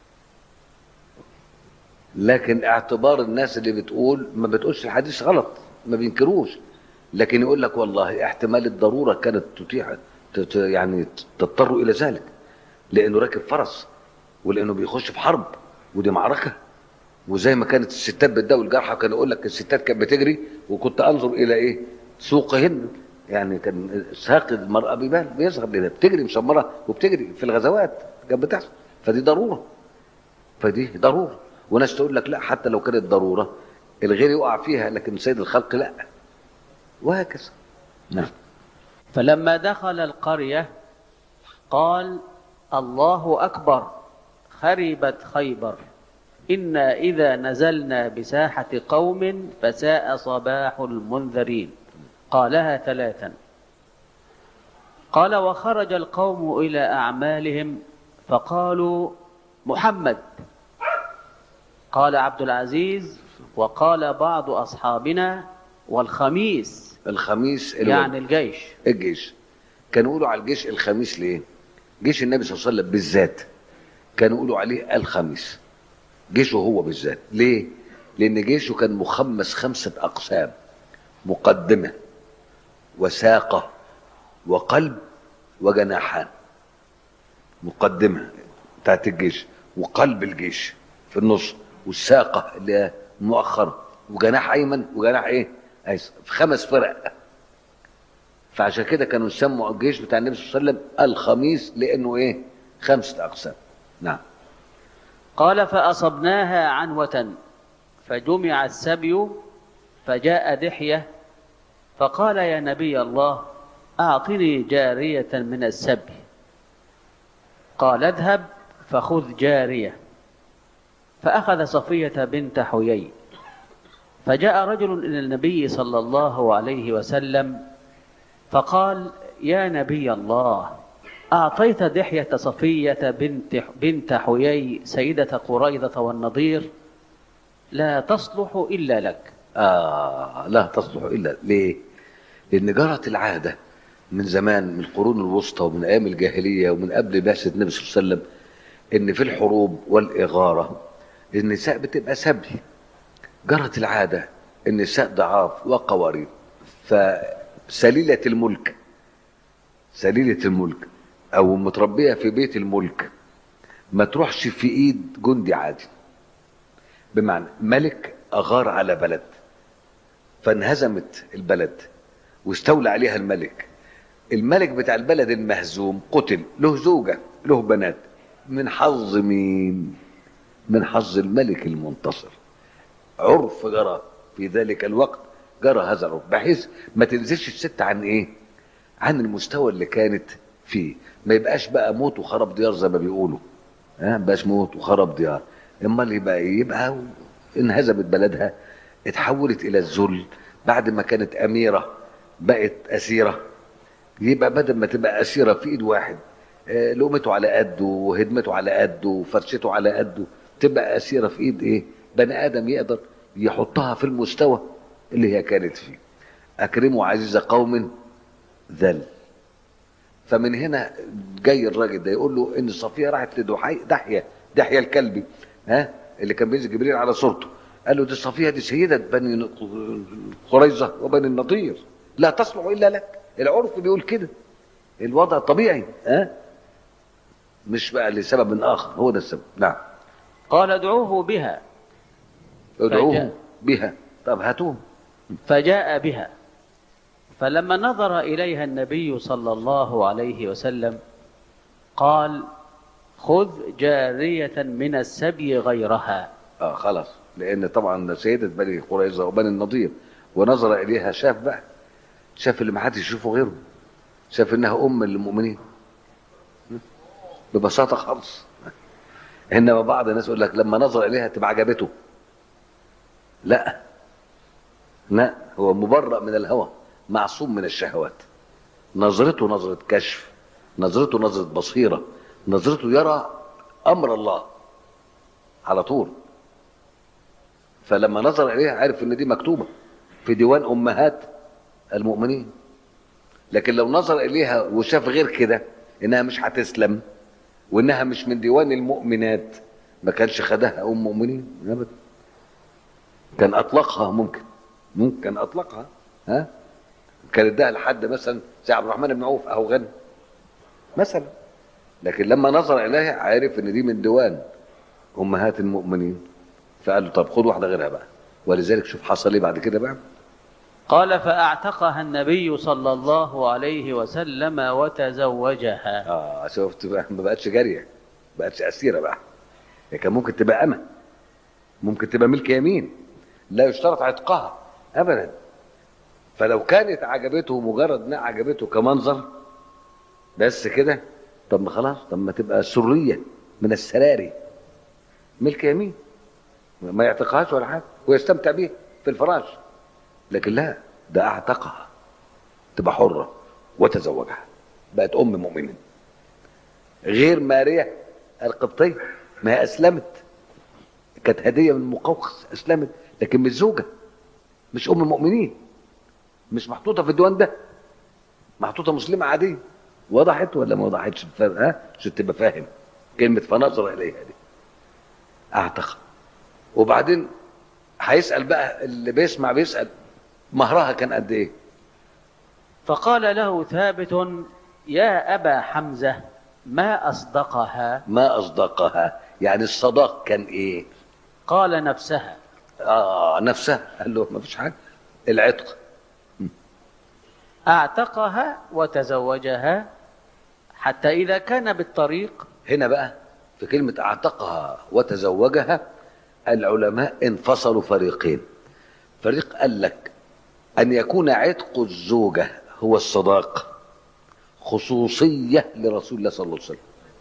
لكن اعتبار الناس اللي بتقول ما بتقولش الحديث غلط ما بينكروش لكن يقول لك والله احتمال الضروره كانت تتيح ت- ت- يعني تضطر الى ذلك لانه راكب فرس ولانه بيخش في حرب ودي معركه وزي ما كانت الستات بتداوي الجرحى كان يقول لك الستات كانت بتجري وكنت انظر الى ايه سوقهن يعني كان ساق المراه بيبان بيظهر لنا بتجري مشمره وبتجري في الغزوات كانت بتحصل فدي ضروره فدي ضروره وناس تقول لك لا حتى لو كانت ضروره الغير يقع فيها لكن سيد الخلق لا وهكذا نعم فلما دخل القرية قال الله أكبر خربت خيبر إنا إذا نزلنا بساحة قوم فساء صباح المنذرين قالها ثلاثا قال وخرج القوم إلى أعمالهم فقالوا محمد قال عبد العزيز وقال بعض أصحابنا والخميس الخميس اللي هو يعني الجيش الجيش كانوا يقولوا على الجيش الخميس ليه؟ جيش النبي صلى الله عليه وسلم بالذات كانوا يقولوا عليه الخميس جيشه هو بالذات ليه؟ لأن جيشه كان مخمس خمسة أقسام مقدمة وساقة وقلب وجناحان مقدمة بتاعت الجيش وقلب الجيش في النص والساقة اللي هي مؤخرة وجناح أيمن وجناح إيه؟ أيسر في خمس فرق فعشان كده كانوا يسموا الجيش بتاع النبي صلى الله عليه وسلم الخميس لانه ايه خمسه اقسام نعم قال فأصبناها عنوة فجمع السبي فجاء دحية فقال يا نبي الله أعطني جارية من السبي قال اذهب فخذ جارية فأخذ صفية بنت حيي فجاء رجل إلى النبي صلى الله عليه وسلم فقال يا نبي الله أعطيت دحية صفية بنت بنت حيي سيدة قريظة والنضير لا تصلح إلا لك آه لا تصلح الا ليه؟ لان جرت العاده من زمان من القرون الوسطى ومن ايام الجاهليه ومن قبل بعثه النبي صلى الله عليه وسلم ان في الحروب والاغاره النساء بتبقى سبي جرت العاده النساء ضعاف وقوارير فسليله الملك سليله الملك او متربيه في بيت الملك ما تروحش في ايد جندي عادي بمعنى ملك اغار على بلد فانهزمت البلد واستولى عليها الملك الملك بتاع البلد المهزوم قتل له زوجة له بنات من حظ مين من حظ الملك المنتصر عرف جرى في ذلك الوقت جرى هذا العرف بحيث ما تنزلش الست عن ايه عن المستوى اللي كانت فيه ما يبقاش بقى موت وخراب ديار زي ما بيقولوا ها ما بقاش موت وخراب ديار امال يبقى ايه يبقى انهزمت بلدها اتحولت الى الذل بعد ما كانت اميره بقت اسيره يبقى بدل ما تبقى اسيره في ايد واحد آه، لقمته على قده وهدمته على قده وفرشته على قده تبقى اسيره في ايد ايه بني ادم يقدر يحطها في المستوى اللي هي كانت فيه اكرموا عزيز قوم ذل فمن هنا جاي الراجل ده يقول له ان صفيه راحت لدحي دحيه دحيه الكلبي ها اللي كان بينزل جبريل على صورته قال له دي صفيه دي سيده بني قريظه وبني النضير لا تصلح الا لك العرف بيقول كده الوضع طبيعي ها مش بقى لسبب اخر هو ده السبب نعم قال ادعوه بها ادعوه فجاء. بها طب هاتوه فجاء بها فلما نظر اليها النبي صلى الله عليه وسلم قال خذ جاريه من السبي غيرها اه خلاص لان طبعا سيدة بني قريظة وبني النضير ونظر اليها شاف بقى شاف اللي ما حدش يشوفه غيره شاف انها ام للمؤمنين ببساطة خالص انما بعض الناس يقول لك لما نظر اليها تبقى عجبته لا لا هو مبرأ من الهوى معصوم من الشهوات نظرته نظرة كشف نظرته نظرة بصيرة نظرته يرى أمر الله على طول فلما نظر إليها عرف إن دي مكتوبة في ديوان أمهات المؤمنين لكن لو نظر إليها وشاف غير كده إنها مش هتسلم وإنها مش من ديوان المؤمنات ما كانش خدها أم مؤمنين أبدا كان أطلقها ممكن ممكن كان أطلقها ها كان اداها لحد مثلا زي عبد الرحمن بن عوف أو غني مثلا لكن لما نظر إليها عرف إن دي من ديوان أمهات المؤمنين فقال له طب خد واحدة غيرها بقى ولذلك شوف حصل ايه بعد كده بقى قال فاعتقها النبي صلى الله عليه وسلم وتزوجها اه شفت بقى ما بقتش جاريه ما بقتش اسيره بقى هي كان ممكن تبقى امه ممكن تبقى ملك يمين لا يشترط عتقها ابدا فلو كانت عجبته مجرد انها عجبته كمنظر بس كده طب ما خلاص طب ما تبقى سريه من السراري ملك يمين ما يعتقهاش ولا حاجه ويستمتع بيها في الفراش لكن لا ده اعتقها تبقى حره وتزوجها بقت ام مؤمنين غير ماريا القبطيه ما هي اسلمت كانت هديه من مقوقس اسلمت لكن مش زوجه مش ام مؤمنين مش محطوطه في الديوان ده محطوطه مسلمه عاديه وضحت ولا ما وضحتش الفرق ها عشان تبقى فاهم كلمه فنظر اليها دي اعتقد وبعدين هيسال بقى اللي بيسمع بيسال مهرها كان قد ايه فقال له ثابت يا أبا حمزة ما أصدقها ما اصدقها يعني الصداق كان ايه قال نفسها اه نفسها قال له ما فيش حاجه العتق أعتقها وتزوجها حتى إذا كان بالطريق هنا بقى في كلمة اعتقها وتزوجها العلماء انفصلوا فريقين فريق قال لك أن يكون عتق الزوجة هو الصداق خصوصية لرسول الله صلى الله عليه وسلم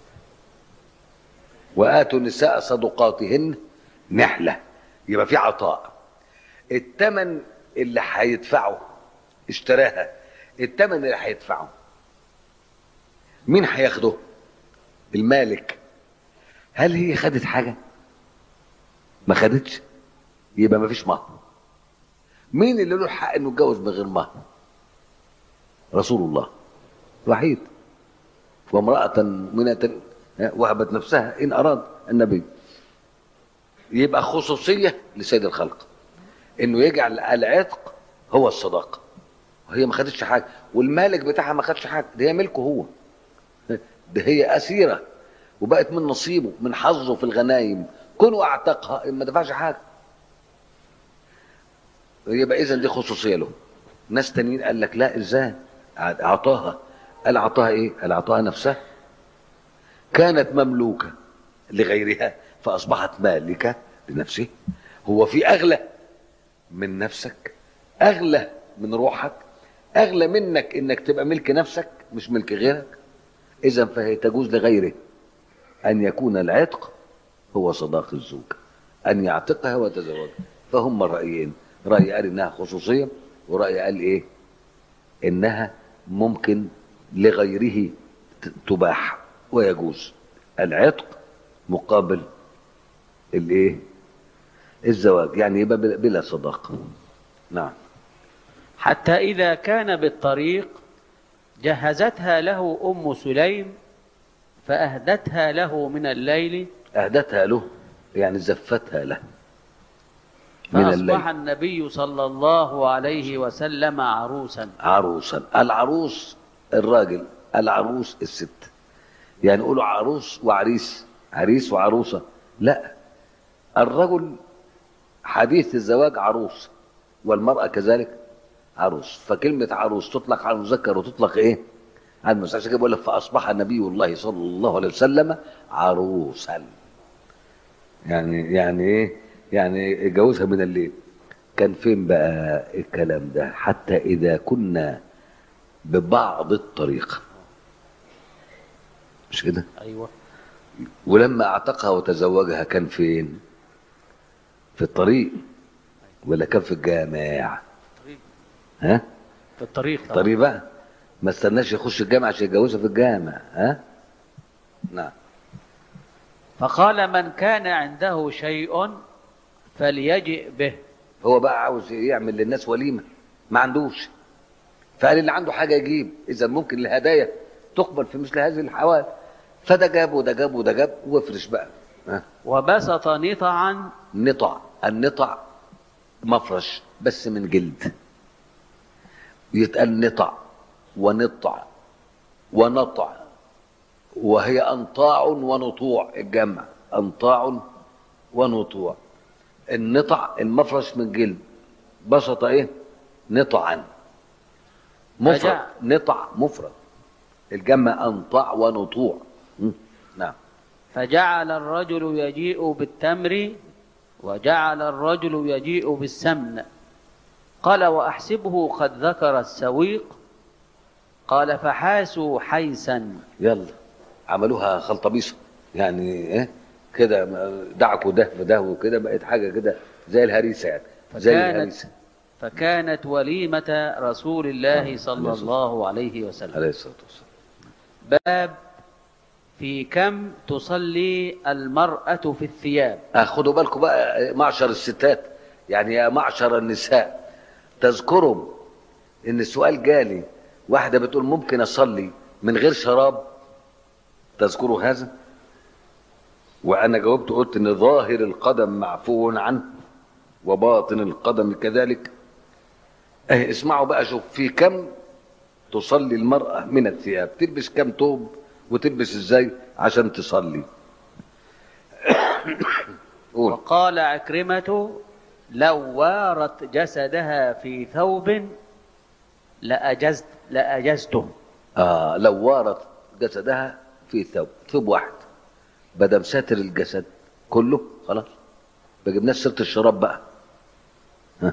وآتوا النساء صدقاتهن نحلة يبقى في عطاء الثمن اللي هيدفعه اشتراها الثمن اللي هيدفعه مين هياخده المالك هل هي خدت حاجة ما خدتش يبقى ما فيش مهر مين اللي له حق انه يتجوز من غير مهر رسول الله وحيد وامرأة مؤمنة وهبت نفسها إن أراد النبي يبقى خصوصية لسيد الخلق إنه يجعل العتق هو الصداقة وهي ما خدتش حاجة والمالك بتاعها ما خدش حاجة ده هي ملكه هو ده هي أسيرة وبقت من نصيبه من حظه في الغنايم كونه اعتقها ما دفعش حاجة يبقى إذا دي خصوصية له ناس تانيين قال لك لا ازاي اعطاها قال اعطاها ايه قال اعطاها نفسها كانت مملوكة لغيرها فأصبحت مالكة لنفسه هو في أغلى من نفسك أغلى من روحك أغلى منك إنك تبقى ملك نفسك مش ملك غيرك إذا فهي تجوز لغيره أن يكون العتق هو صداق الزوج أن يعتقها ويتزوجها فهم الرأيين رأي قال إنها خصوصية ورأي قال إيه إنها ممكن لغيره ت- تباح ويجوز العتق مقابل الايه الزواج يعني يبقى بلا- بلا صداقه نعم حتى إذا كان بالطريق جهزتها له أم سليم فأهدتها له من الليل اهدتها له يعني زفتها له من فأصبح الليل النبي صلى الله عليه وسلم عروسا عروسا العروس الراجل العروس الست يعني يقولوا عروس وعريس عريس وعروسة لا الرجل حديث الزواج عروس والمرأة كذلك عروس فكلمة عروس تطلق على المذكر وتطلق ايه على المؤنث عشان كده بقول لك فأصبح نبي الله صلى الله عليه وسلم عروسا يعني يعني ايه يعني اتجوزها من الليل كان فين بقى الكلام ده حتى إذا كنا ببعض الطريق مش كده أيوة ولما اعتقها وتزوجها كان فين في الطريق ولا كان في الجامع ها في الطريق طبعا. طريق بقى ما استناش يخش الجامع عشان يتجوزها في الجامع ها نعم فقال من كان عنده شيء فليجئ به هو بقى عاوز يعمل للناس وليمه ما عندوش فقال اللي عنده حاجه يجيب اذا ممكن الهدايا تقبل في مثل هذه الحوال فده جاب وده جاب وده جاب وافرش بقى ها وبسط نطعا نطع النطع مفرش بس من جلد يتقال نطع ونطع ونطع وهي أنطاع ونطوع الجمع أنطاع ونطوع النطع المفرش من جلد بسط ايه نطعا مفرد فجاء. نطع مفرد الجمع أنطاع ونطوع م? نعم فجعل الرجل يجيء بالتمر وجعل الرجل يجيء بالسمن قال وأحسبه قد ذكر السويق قال فحاسوا حيسا يلا عملوها خلطبيصه يعني ايه كده دعكوا ده في ده وكده بقت حاجه كده زي الهريسه يعني زي فكانت الهريسه فكانت وليمة رسول الله صلى عليه الصلاة الله عليه وسلم عليه الصلاه والسلام باب في كم تصلي المرأة في الثياب آه، خدوا بالكم بقى معشر الستات يعني يا معشر النساء تذكروا ان السؤال جالي واحده بتقول ممكن اصلي من غير شراب تذكروا هذا وانا جاوبت قلت ان ظاهر القدم معفو عنه وباطن القدم كذلك اه اسمعوا بقى شوف في كم تصلي المرأة من الثياب تلبس كم توب وتلبس ازاي عشان تصلي قول وقال عكرمة لو وارت جسدها في ثوب لأجزت لأجزته آه لو وارت جسدها في ثوب ثوب واحد بدل ساتر الجسد كله خلاص ما جبناش سيره الشراب بقى ها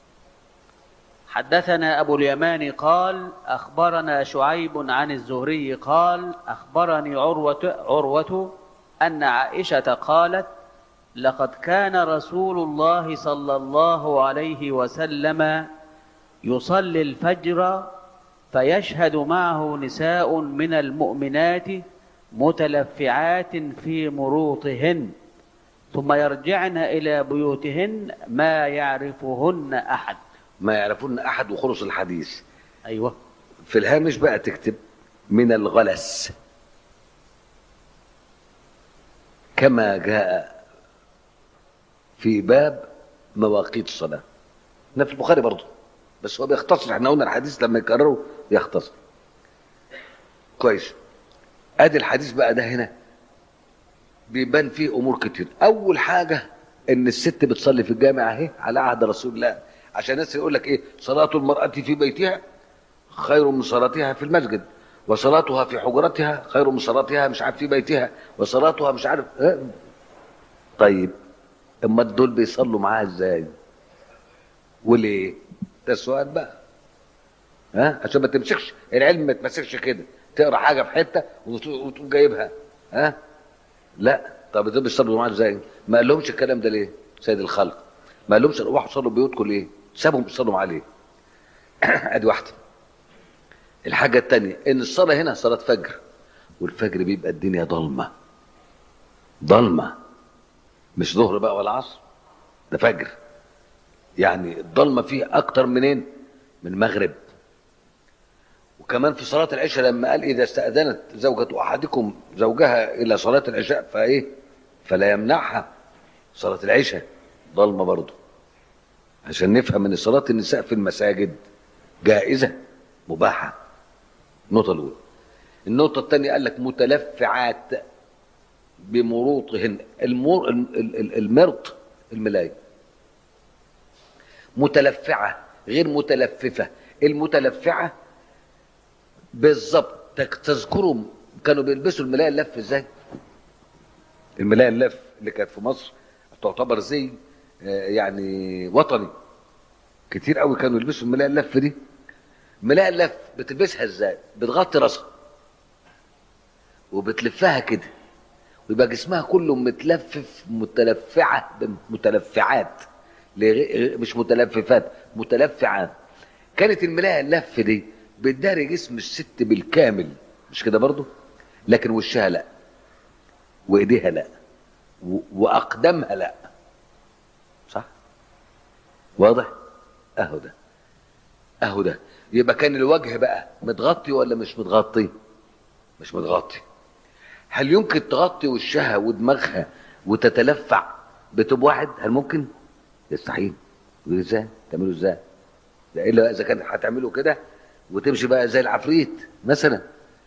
حدثنا أبو اليمان قال أخبرنا شعيب عن الزهري قال أخبرني عروة, عروة أن عائشة قالت لقد كان رسول الله صلى الله عليه وسلم يصلي الفجر فيشهد معه نساء من المؤمنات متلفعات في مروطهن ثم يرجعن إلى بيوتهن ما يعرفهن أحد ما يعرفون احد وخلص الحديث أيوه في الهامش بقى تكتب من الغلس كما جاء في باب مواقيت الصلاة ده في البخاري برضه بس هو بيختصر احنا قلنا الحديث لما يكرره يختصر كويس ادي الحديث بقى ده هنا بيبان فيه امور كتير اول حاجه ان الست بتصلي في الجامع اهي على عهد رسول الله عشان الناس يقول لك ايه صلاه المراه في بيتها خير من صلاتها في المسجد وصلاتها في حجرتها خير من صلاتها مش عارف في بيتها وصلاتها مش عارف اه. طيب اما دول بيصلوا معاها ازاي وليه ده السؤال بقى ها عشان ما تمسكش العلم ما تمسكش كده تقرا حاجه في حته وت- وتقوم جايبها ها لا طب دول بيصلوا معاها ازاي ما قالهمش الكلام ده ليه سيد الخلق ما قالهمش روحوا صلوا بيوتكم ليه سابهم يصلوا معاه ليه ادي واحده الحاجه الثانيه ان الصلاه هنا صلاه فجر والفجر بيبقى الدنيا ضلمه ضلمه مش ظهر بقى ولا عصر ده فجر يعني الضلمه فيه اكتر منين من المغرب وكمان في صلاة العشاء لما قال إذا استأذنت زوجة أحدكم زوجها إلى صلاة العشاء فإيه فلا يمنعها صلاة العشاء ضلمة برضه عشان نفهم ان صلاة النساء في المساجد جائزة مباحة النقطة الأولى النقطة الثانية قال لك متلفعات بمروطهن المر... ال- ال- المرط الملاية متلفعة غير متلففة المتلفعة بالظبط تك- تذكروا كانوا بيلبسوا الملاية اللف ازاي الملاية اللف اللي كانت في مصر تعتبر زي آه، يعني وطني كتير قوي كانوا يلبسوا الملاية اللف دي ملاية اللف بتلبسها ازاي بتغطي راسها وبتلفها كده ويبقى جسمها كله متلفف متلفعة متلفعات لغي- مش متلففات متلفعات كانت الملاية اللف دي بتداري جسم الست بالكامل مش كده برضو لكن وشها لا وايديها لا و- واقدامها لا صح واضح اهو ده اهو ده يبقى كان الوجه بقى متغطي ولا مش متغطي مش متغطي هل يمكن تغطي وشها ودماغها وتتلفع بتوب واحد هل ممكن يستحيل يقول ازاي تعملوا ازاي ده الا اذا كان هتعملوا كده وتمشي بقى زي العفريت مثلا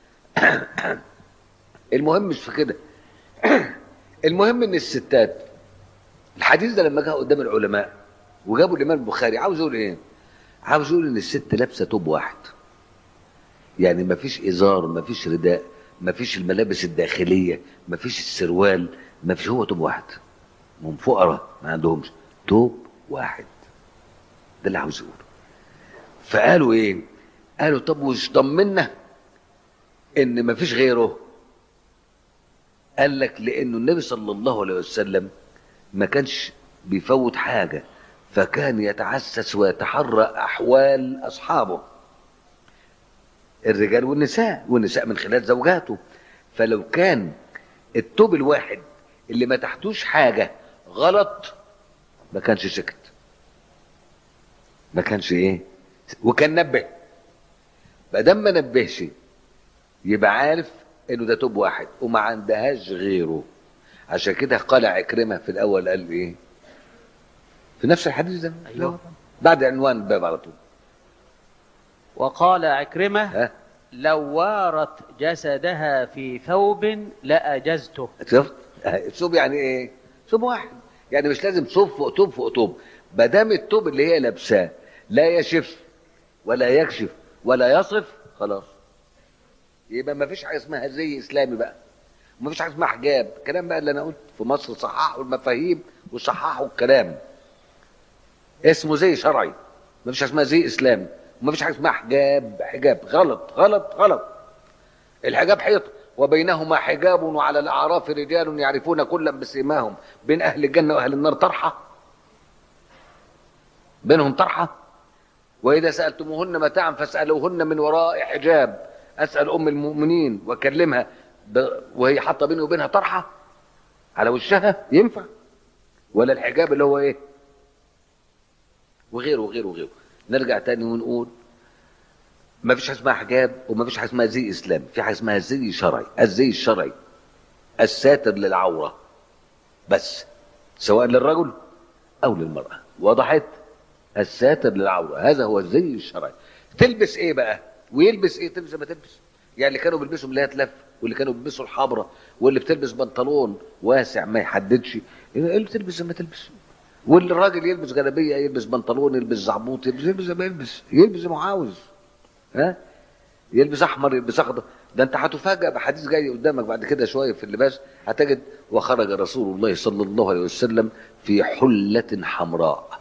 المهم مش في كده المهم ان الستات الحديث ده لما جه قدام العلماء وجابوا الامام البخاري عاوز يقول ايه عاوز يقول ان الست لابسه توب واحد يعني ما فيش ازار ما فيش رداء ما فيش الملابس الداخليه ما فيش السروال ما فيش هو توب واحد هم فقراء ما عندهمش توب واحد ده اللي عاوز يقوله فقالوا ايه قالوا طب وش ضمنا ان ما فيش غيره قال لك لانه النبي صلى الله عليه وسلم ما كانش بيفوت حاجه فكان يتعسس ويتحرى احوال اصحابه الرجال والنساء والنساء من خلال زوجاته فلو كان التوب الواحد اللي ما تحتوش حاجه غلط ما كانش سكت ما كانش ايه وكان نبه ما دام ما نبهش يبقى عارف انه ده توب واحد وما عندهاش غيره عشان كده قال عكرمه في الاول قال ايه في نفس الحديث ده أيوه. بعد عنوان الباب على طول وقال عكرمة ها لو وارت جسدها في ثوب لأجزته شفت ثوب يعني ايه ثوب واحد يعني مش لازم ثوب فوق ثوب فوق ثوب ما دام الثوب اللي هي لابساه لا يشف ولا يكشف ولا يصف خلاص يبقى ما فيش حاجه اسمها زي اسلامي بقى وما فيش حاجه اسمها حجاب الكلام بقى اللي انا قلت في مصر صححوا المفاهيم وصححوا الكلام اسمه زي شرعي ما فيش حاجه اسمها زي اسلامي وما فيش حاجه اسمها حجاب حجاب غلط غلط غلط الحجاب حيط وبينهما حجاب وعلى الاعراف رجال يعرفون كلا بسيماهم بين اهل الجنه واهل النار طرحه بينهم طرحه واذا سالتموهن متاعا فاسالوهن من وراء حجاب اسال ام المؤمنين واكلمها ب... وهي حاطه بيني وبينها طرحه على وشها ينفع ولا الحجاب اللي هو ايه وغيره وغيره وغيره نرجع تاني ونقول ما فيش حاجه اسمها حجاب وما فيش حاجه اسمها زي اسلام في حاجه اسمها زي شرعي الزي الشرعي الساتر للعوره بس سواء للرجل او للمراه وضحت الساتر للعوره هذا هو الزي الشرعي تلبس ايه بقى ويلبس ايه تلبس ما تلبس يعني اللي كانوا بيلبسوا ملايات لف واللي كانوا بيلبسوا الحبره واللي بتلبس بنطلون واسع ما يحددش اللي تلبس زي ما تلبس واللي الراجل يلبس جلابيه يلبس بنطلون يلبس زعبوط يلبس يلبس زي ما يلبس يلبس زي ما هو عاوز ها يلبس احمر يلبس اخضر ده انت هتفاجأ بحديث جاي قدامك بعد كده شويه في اللباس هتجد وخرج رسول الله صلى الله عليه وسلم في حلة حمراء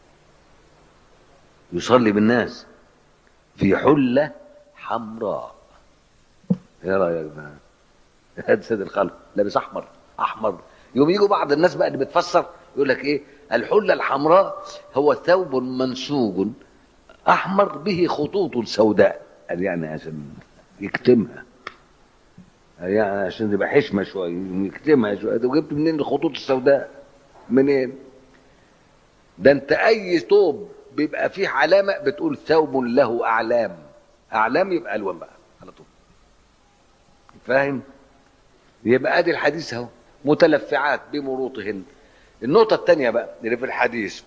يصلي بالناس في حلة حمراء ايه رايك بقى هاد سيد الخلق لابس احمر احمر يوم يجوا بعض الناس بقى اللي بتفسر يقول لك ايه الحله الحمراء هو ثوب منسوج احمر به خطوط سوداء قال يعني عشان يكتمها قال يعني عشان تبقى حشمه شويه يكتمها شويه وجبت منين الخطوط السوداء منين ده انت اي ثوب بيبقى فيه علامه بتقول ثوب له اعلام اعلام يبقى الوان بقى على طول فاهم يبقى ادي الحديث اهو متلفعات بمروطهن النقطة الثانية بقى اللي في الحديث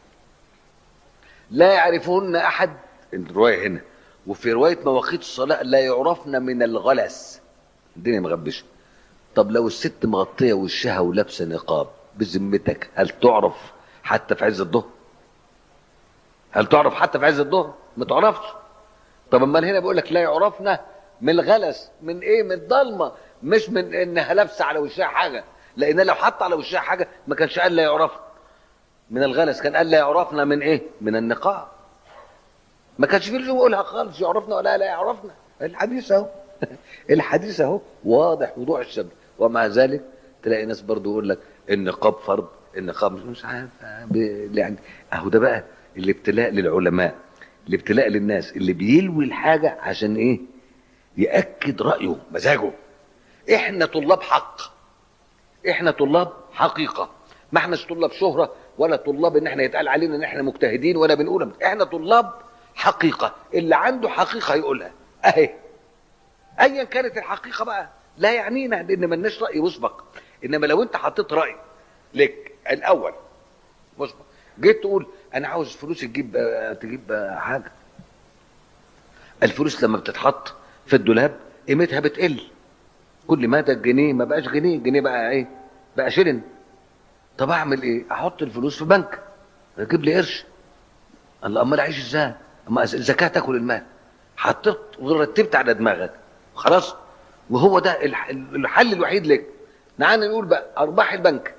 لا يعرفهن أحد الرواية هنا وفي رواية مواقيت الصلاة لا يعرفن من الغلس الدنيا مغبشة طب لو الست مغطية وشها ولابسة نقاب بذمتك هل تعرف حتى في عز الظهر؟ هل تعرف حتى في عز الظهر؟ ما تعرفش طب امال هنا بيقول لك لا يعرفن من الغلس من ايه؟ من الضلمه مش من انها لابسه على وشها حاجه لان لو حط على وشها حاجه ما كانش قال لا يعرف من الغلس كان قال لا يعرفنا من ايه من النقاب ما كانش في لزوم يقولها خالص يعرفنا ولا لا يعرفنا الحديث اهو الحديث اهو واضح وضوح الشمس ومع ذلك تلاقي ناس برضو يقول لك النقاب فرض النقاب مش- مش عارف ب- يعني اهو ده بقى الابتلاء للعلماء الابتلاء للناس اللي بيلوي الحاجه عشان ايه ياكد رايه مزاجه احنا طلاب حق احنا طلاب حقيقه ما احناش طلاب شهره ولا طلاب ان احنا يتقال علينا ان احنا مجتهدين ولا بنقول احنا طلاب حقيقه اللي عنده حقيقه يقولها اهي ايا كانت الحقيقه بقى لا يعنينا لان ملناش راي مسبق انما لو انت حطيت راي لك الاول مسبق جيت تقول انا عاوز فلوس تجيب آه، تجيب آه، حاجه الفلوس لما بتتحط في الدولاب قيمتها بتقل كل ما ده الجنيه ما بقاش جنيه الجنيه بقى ايه بقى شلن طب اعمل ايه احط الفلوس في بنك اجيب لي قرش الله امال اعيش ازاي اما الزكاه تاكل المال حطيت ورتبت على دماغك خلاص وهو ده الح- الحل الوحيد لك تعالى نقول بقى ارباح البنك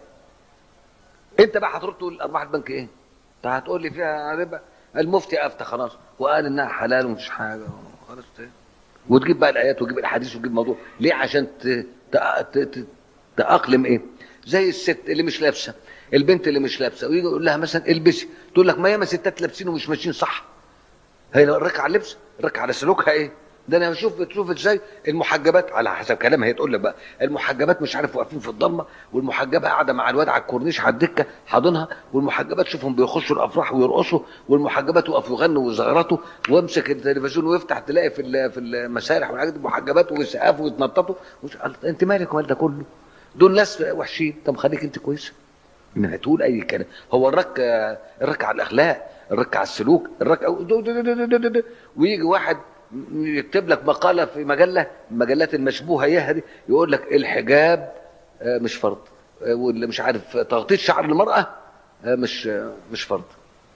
انت بقى هترد تقول ارباح البنك ايه انت هتقول لي فيها ربا المفتي افتى خلاص وقال انها حلال ومفيش حاجه خلاص تاني. وتجيب بقى الايات وتجيب الحديث وتجيب الموضوع ليه عشان ت... ت... ت... ت... تاقلم ايه زي الست اللي مش لابسه البنت اللي مش لابسه ويجي يقول لها مثلا البسي تقول لك ما ياما ستات لابسين ومش ماشيين صح هي الركعه على اللبس الركعه على سلوكها ايه ده انا بشوف بتشوف ازاي المحجبات على حسب كلامها هي تقول لك بقى المحجبات مش عارف واقفين في الضلمه والمحجبه قاعده مع الواد على الكورنيش على الدكه حاضنها والمحجبات شوفهم بيخشوا الافراح ويرقصوا والمحجبات يقفوا يغنوا ويزغرطوا وامسك التلفزيون ويفتح تلاقي في ال- في المسارح والحاجات دي محجبات ويسقفوا ويتنططوا وش- انت مالك ومال ده كله دول ناس وحشين طب خليك انت كويسه انها تقول اي كلام هو الرك الرك على الاخلاق الرك على السلوك الرك دو- دو- دو- دو- دو- دو- دو. ويجي واحد يكتب لك مقاله في مجله المجلات المشبوهه اياها دي يقول لك الحجاب آه، مش فرض آه، واللي مش عارف تغطيه شعر المراه آه، مش آه، مش فرض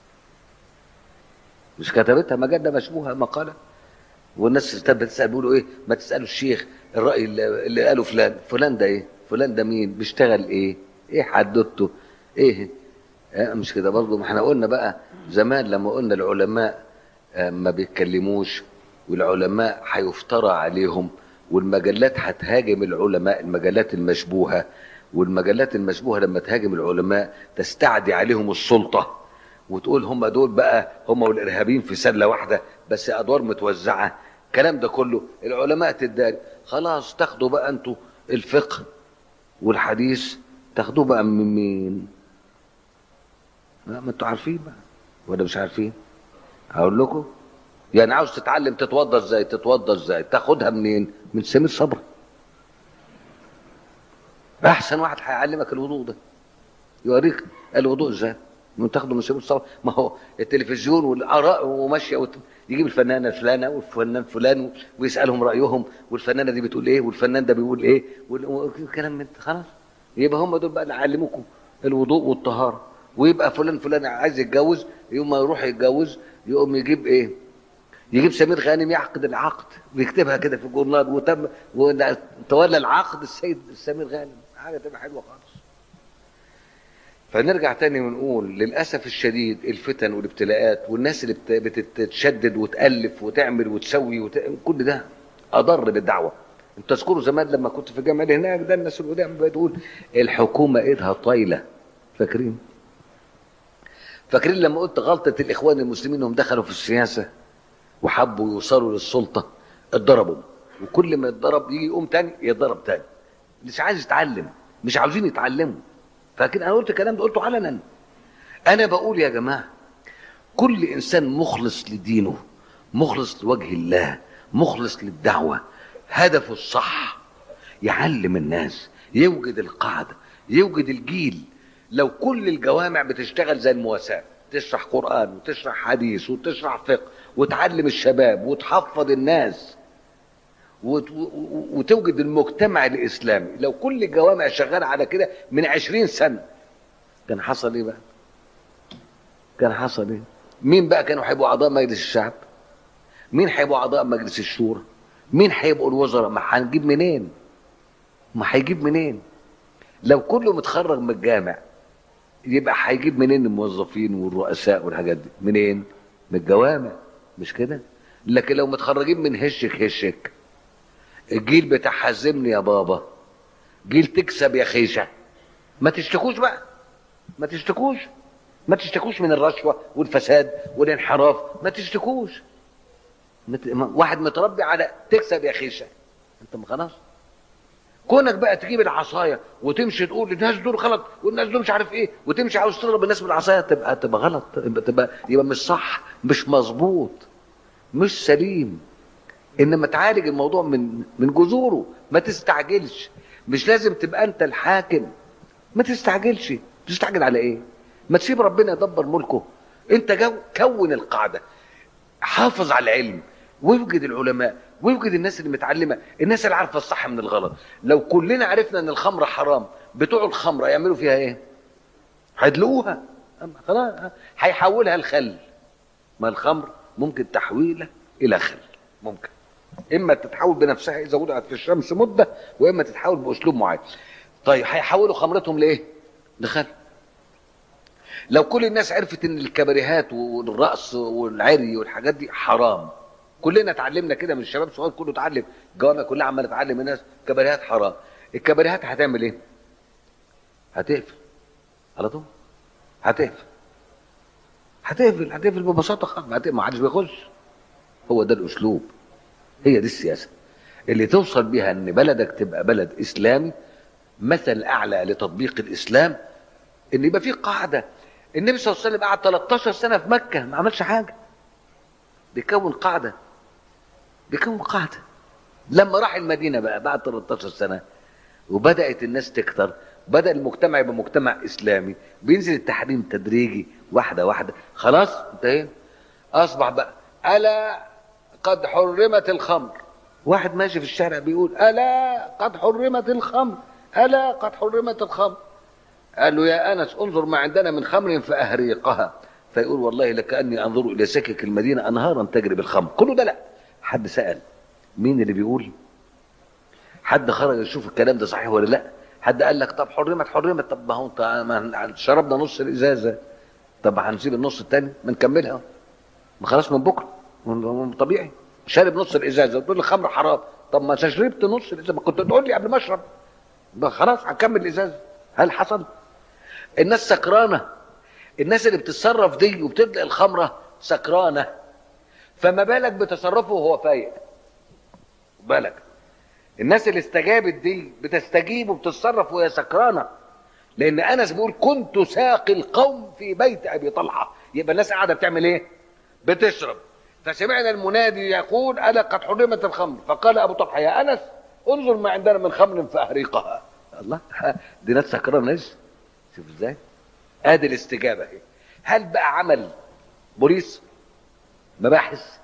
مش كتبتها مجله مشبوهه مقاله والناس تبدا تسال بيقولوا ايه ما تسالوا الشيخ الراي اللي, اللي قاله فلان فلان ده ايه فلان ده مين بيشتغل ايه ايه حدوته ايه آه مش كده برضه ما احنا قلنا بقى زمان لما قلنا العلماء آه ما بيتكلموش والعلماء هيفترى عليهم والمجلات هتهاجم العلماء المجلات المشبوهه والمجلات المشبوهه لما تهاجم العلماء تستعدي عليهم السلطه وتقول هم دول بقى هم والارهابيين في سله واحده بس ادوار متوزعه الكلام ده كله العلماء تداري خلاص تاخدوا بقى انتوا الفقه والحديث تاخدوه بقى من مين؟ لا ما انتوا عارفين بقى ولا مش عارفين؟ هقول لكم يعني عاوز تتعلم تتوضى ازاي تتوضى ازاي تاخدها منين؟ من سمير صبري احسن واحد هيعلمك الوضوء ده يوريك الوضوء ازاي من تاخده من سبيل الصبر ما هو التلفزيون والاراء وماشيه وت... يجيب الفنانه الفلانه والفنان فلان ويسالهم رايهم والفنانه دي بتقول ايه والفنان ده بيقول ايه وال- والكلام من خلاص يبقى هم دول بقى اللي علموكم الوضوء والطهاره ويبقى فلان فلان عايز يتجوز يوم ما يروح يتجوز يقوم يجيب ايه يجيب سمير غانم يعقد العقد ويكتبها كده في الجورنال وتم وتولى العقد السيد سمير غانم حاجه تبقى حلوه خالص فنرجع تاني ونقول للاسف الشديد الفتن والابتلاءات والناس اللي بت- بتتشدد وتالف وتعمل وتسوي وت... كل ده اضر بالدعوه انت تذكروا زمان لما كنت في الجامعه اللي هناك ده الناس اللي قدام بتقول الحكومه ايدها طايله فاكرين فاكرين لما قلت غلطه الاخوان المسلمين انهم دخلوا في السياسه وحبوا يوصلوا للسلطه اتضربوا وكل ما يتضرب يجي يقوم تاني يتضرب تاني مش عايز يتعلم مش عاوزين يتعلموا فاكر انا قلت الكلام ده قلته علنا انا بقول يا جماعه كل انسان مخلص لدينه مخلص لوجه الله مخلص للدعوه هدفه الصح يعلم الناس يوجد القاعده يوجد الجيل لو كل الجوامع بتشتغل زي المواساه تشرح قران وتشرح حديث وتشرح فقه وتعلم الشباب وتحفظ الناس وت- و- وتوجد المجتمع الاسلامي لو كل الجوامع شغاله على كده من عشرين سنه كان حصل ايه بقى كان حصل ايه مين بقى كانوا هيبقوا اعضاء مجلس الشعب مين هيبقوا اعضاء مجلس الشورى مين هيبقوا الوزراء ما هنجيب منين ما هيجيب منين لو كله متخرج من الجامع يبقى هيجيب منين الموظفين والرؤساء والحاجات دي منين من الجوامع مش كده لكن لو متخرجين من هشك هشك الجيل بتاع حزمني يا بابا جيل تكسب يا خيشه ما تشتكوش بقى ما تشتكوش ما تشتكوش من الرشوه والفساد والانحراف ما تشتكوش مت... ما- واحد متربي على تكسب يا خيشه انت ما خلاص كونك بقى تجيب العصايه وتمشي تقول الناس دول غلط والناس دول مش عارف ايه وتمشي عاوز تضرب الناس بالعصايه تبقى تبقى غلط تبقى, تبقى يبقى مش صح مش مظبوط مش سليم انما تعالج الموضوع من من جذوره ما تستعجلش مش لازم تبقى انت الحاكم ما تستعجلش تستعجل على ايه ما تسيب ربنا يدبر ملكه انت جو كون القاعده حافظ على العلم ويوجد العلماء ويوجد الناس اللي متعلمه الناس اللي عارفه الصح من الغلط لو كلنا عرفنا ان الخمره حرام بتوع الخمره يعملوا فيها ايه هيدلقوها أما خلاص هيحولها الخل ما الخمر ممكن تحويلها الى خل ممكن اما تتحول بنفسها اذا وضعت في الشمس مده واما تتحول باسلوب معين طيب هيحولوا خمرتهم لايه لخل لو كل الناس عرفت ان الكباريهات والرقص والعري والحاجات دي حرام كلنا اتعلمنا كده من الشباب الصغير كله اتعلم الجوامع كلها عماله تعلم الناس كباريهات حرام الكباريهات هتعمل ايه هتقفل على طول هتقفل هتقفل هتقفل ببساطه خالص هتقفل ما حدش بيخش هو ده الاسلوب هي دي السياسه اللي توصل بيها ان بلدك تبقى بلد اسلامي مثل اعلى لتطبيق الاسلام ان يبقى في قاعده النبي صلى الله عليه وسلم قعد 13 سنه في مكه ما عملش حاجه بيكون قاعده بيكون قاعده لما راح المدينه بقى بعد 13 سنه وبدات الناس تكتر بدا المجتمع يبقى مجتمع اسلامي بينزل التحريم تدريجي واحده واحده خلاص انتهينا اصبح بقى الا قد حرمت الخمر واحد ماشي في الشارع بيقول الا قد حرمت الخمر الا قد حرمت الخمر قال له يا انس انظر ما عندنا من خمر فاهريقها فيقول والله لكاني انظر الى سكك المدينه انهارا تجري بالخمر كله ده لا حد سال مين اللي بيقول حد خرج يشوف الكلام ده صحيح ولا لا حد قال لك طب حرمت حرمت طب ما هو انت ما شربنا نص الازازه طب هنسيب النص الثاني ما نكملها ما خلاص من بكره من- طبيعي شارب نص الازازه وتقول لي خمر حرام طب ما أنت شربت نص الازازه ما كنت تقول لي قبل ما اشرب بقى خلاص هنكمل الازازه هل حصل الناس سكرانه الناس اللي بتتصرف دي وبتبدا الخمره سكرانه فما بالك بتصرفه وهو فايق بالك الناس اللي استجابت دي بتستجيب وبتتصرف وهي سكرانه لان انس بيقول كنت ساقي القوم في بيت ابي طلحه يبقى الناس قاعده بتعمل ايه بتشرب فسمعنا المنادي يقول الا قد حرمت الخمر فقال ابو طلحه يا انس انظر ما عندنا من خمر فاهريقها الله دي ناس سكرانه ناس شوف ازاي ادي الاستجابه اهي هل بقى عمل بوليس مباحث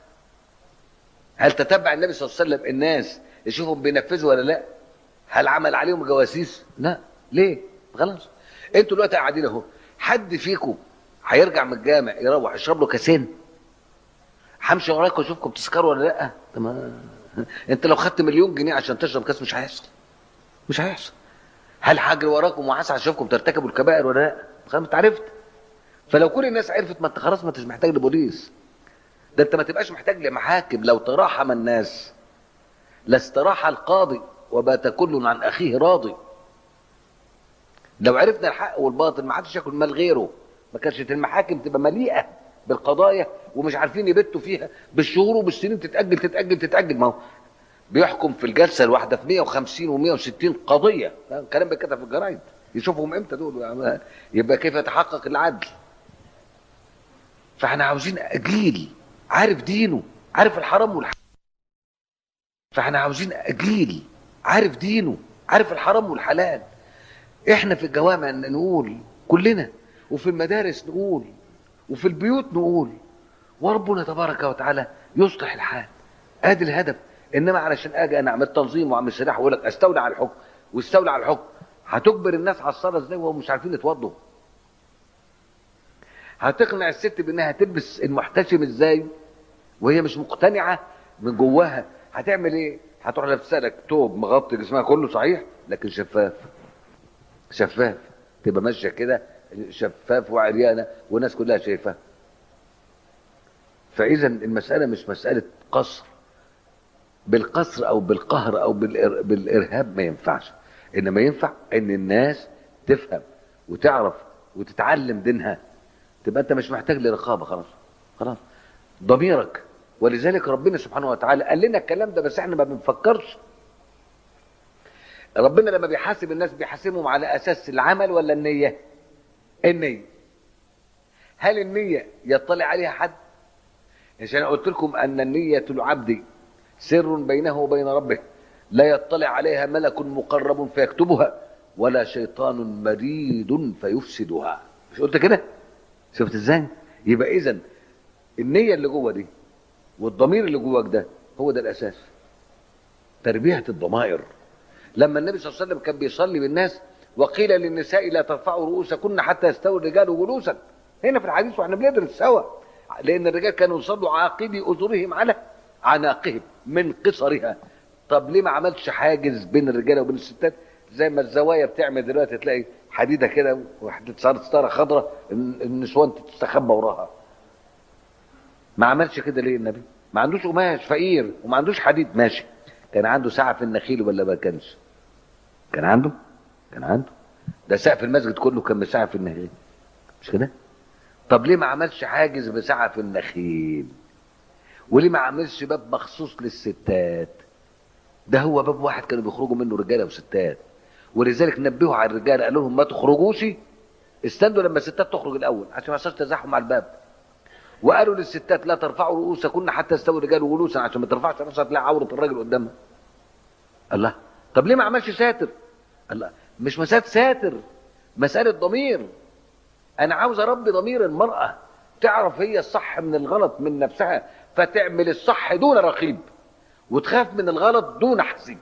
هل تتبع النبي صلى الله عليه وسلم الناس يشوفهم بينفذوا ولا لا هل عمل عليهم جواسيس لا ليه خلاص انتوا دلوقتي قاعدين اهو حد فيكم هيرجع من الجامع يروح يشرب له كاسين همشي وراك واشوفكم بتسكروا ولا لا طب ما انت لو خدت مليون جنيه عشان تشرب كاس مش هيحصل مش هيحصل هل هجري وراكم وهسعى اشوفكم ترتكبوا الكبائر ولا لا خلاص انت عرفت فلو كل الناس عرفت ما انت خلاص ما انتش محتاج لبوليس ده انت ما تبقاش محتاج لمحاكم لو تراحم الناس لاستراح القاضي وبات كل عن اخيه راضي لو عرفنا الحق والباطل ما حدش ياكل مال غيره ما كانش المحاكم تبقى مليئه بالقضايا ومش عارفين يبتوا فيها بالشهور وبالسنين تتاجل تتاجل تتاجل ما هو بيحكم في الجلسه الواحده في 150 و160 قضيه الكلام بيتكتب في الجرايد يشوفهم امتى دول يبقى كيف يتحقق العدل فاحنا عاوزين جيل عارف دينه عارف الحرام والحلال فاحنا عاوزين جيل عارف دينه عارف الحرام والحلال احنا في الجوامع نقول كلنا وفي المدارس نقول وفي البيوت نقول وربنا تبارك وتعالى يصلح الحال ادي الهدف انما علشان اجي انا اعمل تنظيم واعمل سلاح واقول لك استولى على الحكم واستولى على الحكم هتجبر الناس على الصلاه ازاي وهم مش عارفين يتوضوا هتقنع الست بانها تلبس المحتشم ازاي وهي مش مقتنعه من جواها هتعمل ايه هتروح لابسه لك توب مغطي جسمها كله صحيح لكن شفاف شفاف تبقى ماشيه كده شفاف وعريانه والناس كلها شايفاها فاذا المساله مش مساله قصر بالقصر او بالقهر او بالإر... بالارهاب ما ينفعش انما ينفع ان الناس تفهم وتعرف وتتعلم دينها تبقى انت مش محتاج لرقابه خلاص خلاص ضميرك ولذلك ربنا سبحانه وتعالى قال لنا الكلام ده بس احنا ما بنفكرش ربنا لما بيحاسب الناس بيحاسبهم على اساس العمل ولا النيه النيه هل النيه يطلع عليها حد عشان قلت لكم ان النيه العبد سر بينه وبين ربه لا يطلع عليها ملك مقرب فيكتبها ولا شيطان مريد فيفسدها مش قلت كده شفت ازاي يبقى اذا النيه اللي جوه دي والضمير اللي جواك ده هو ده الاساس تربيه الضمائر لما النبي صلى الله عليه وسلم كان بيصلي بالناس وقيل للنساء لا ترفعوا رؤوسكن حتى يستوي الرجال جلوسا هنا في الحديث واحنا بندرس سوا لان الرجال كانوا يصلوا عاقبي اذرهم على عناقهم من قصرها طب ليه ما عملش حاجز بين الرجاله وبين الستات زي ما الزوايا بتعمل دلوقتي تلاقي حديده كده وحده ستاره خضراء النسوان تستخبى وراها ما عملش كده ليه النبي ما عندوش قماش فقير وما عندوش حديد ماشي كان عنده ساعه في النخيل ولا ما كانش كان عنده كان عنده ده سقف المسجد كله كان بساعه في النخيل مش كده طب ليه ما عملش حاجز بساعه في النخيل وليه ما عملش باب مخصوص للستات ده هو باب واحد كانوا بيخرجوا منه رجاله وستات ولذلك نبهوا على الرجال قالوا لهم ما تخرجوش استنوا لما الستات تخرج الاول عشان ما يحصلش تزاحم على الباب وقالوا للستات لا ترفعوا رؤوسكن حتى يستوي الرجال جلوسا عشان ما ترفعش راسها تلاقي عوره الراجل قدامها الله طب ليه ما عملش ساتر الله مش مسألة ساتر مسألة ضمير أنا عاوز أربي ضمير المرأة تعرف هي الصح من الغلط من نفسها فتعمل الصح دون رقيب وتخاف من الغلط دون حسيب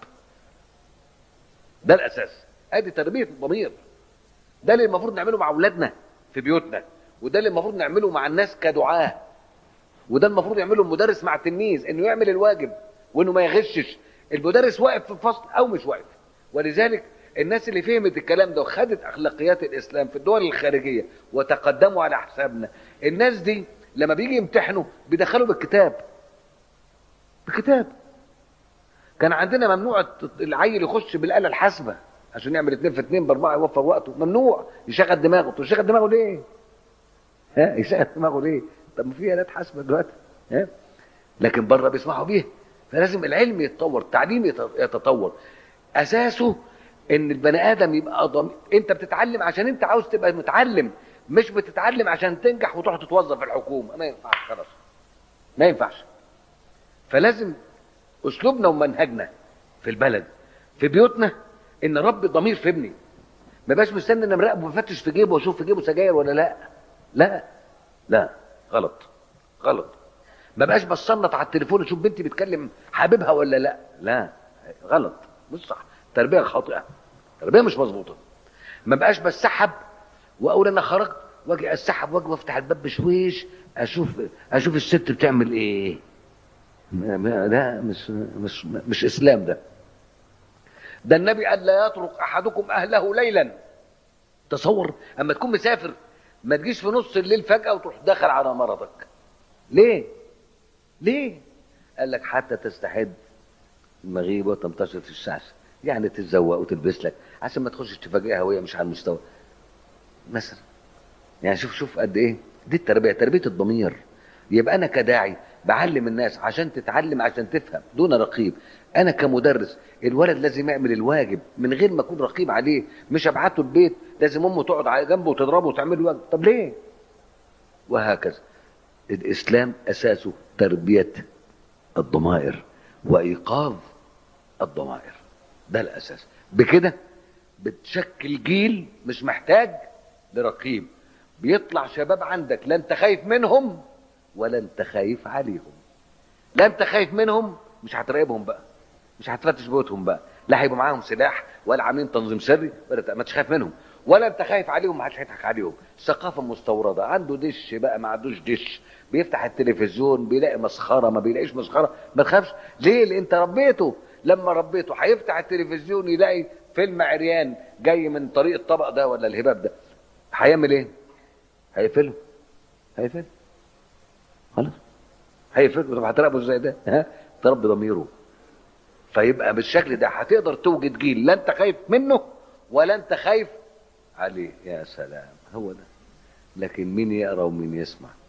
ده الأساس ادي تربية الضمير ده اللي المفروض نعمله مع أولادنا في بيوتنا وده اللي المفروض نعمله مع الناس كدعاة وده المفروض يعمله المدرس مع التلميذ انه يعمل الواجب وانه ما يغشش المدرس واقف في الفصل او مش واقف ولذلك الناس اللي فهمت الكلام ده وخدت اخلاقيات الاسلام في الدول الخارجيه وتقدموا على حسابنا الناس دي لما بيجي يمتحنوا بيدخلوا بالكتاب بكتاب كان عندنا ممنوع العيل يخش بالاله الحاسبه عشان يعمل اتنين في اتنين باربعه يوفر وقته ممنوع يشغل دماغه طب يشغل دماغه ليه؟ ها يشغل دماغه ليه؟ طب ما في الات حاسبه دلوقتي ها لكن بره بيسمحوا بيها فلازم العلم يتطور التعليم يتطور اساسه ان البني ادم يبقى ضمير انت بتتعلم عشان انت عاوز تبقى متعلم مش بتتعلم عشان تنجح وتروح تتوظف في الحكومه ما ينفعش خلاص ما ينفعش فلازم اسلوبنا ومنهجنا في البلد في بيوتنا ان ربي ضمير في ابني ما بقاش مستني ان مراقبه بفتش في جيبه واشوف في جيبه سجاير ولا لا لا لا غلط غلط ما بقاش بصنط على التليفون اشوف بنتي بتكلم حبيبها ولا لا لا غلط مش صح تربيه خاطئه تربيه مش مظبوطه ما بقاش بسحب واقول انا خرجت واجي اسحب واجي وافتح الباب بشويش اشوف اشوف الست بتعمل ايه ما- ما- ده مش مش مش اسلام ده ده النبي قال لا يترك احدكم اهله ليلا تصور اما تكون مسافر ما تجيش في نص الليل فجاه وتروح داخل على مرضك ليه ليه قال لك حتى تستحد المغيبه وتنتشر في الشعث يعني تتزوق وتلبس لك عشان ما تخشش تفاجئها وهي مش على المستوى مثلا يعني شوف شوف قد ايه دي التربيه تربيه الضمير يبقى انا كداعي بعلم الناس عشان تتعلم عشان تفهم دون رقيب انا كمدرس الولد لازم يعمل الواجب من غير ما اكون رقيب عليه مش ابعته البيت لازم امه تقعد على جنبه وتضربه وتعمل له واجب طب ليه وهكذا الاسلام اساسه تربيه الضمائر وايقاظ الضمائر ده الاساس بكده بتشكل جيل مش محتاج لرقيب بيطلع شباب عندك لا انت خايف منهم ولا انت خايف عليهم لا انت خايف منهم مش هتراقبهم بقى مش هتفتش بيوتهم بقى لا هيبقى معاهم سلاح ولا عاملين تنظيم سري ولا ما انتش خايف منهم ولا انت خايف عليهم ما حدش هيضحك عليهم ثقافه مستورده عنده دش بقى ما عندوش دش بيفتح التلفزيون بيلاقي مسخره ما بيلاقيش مسخره ما تخافش ليه لان انت ربيته لما ربيته هيفتح التلفزيون يلاقي فيلم عريان جاي من طريق الطبق ده ولا الهباب ده هيعمل ايه هيقفله هيقفله خلاص هيقفله طب هتراقبه ازاي ده ها تربي ضميره فيبقى بالشكل ده هتقدر توجد جيل لا انت خايف منه ولا انت خايف عليه يا سلام هو ده لكن مين يقرا ومين يسمع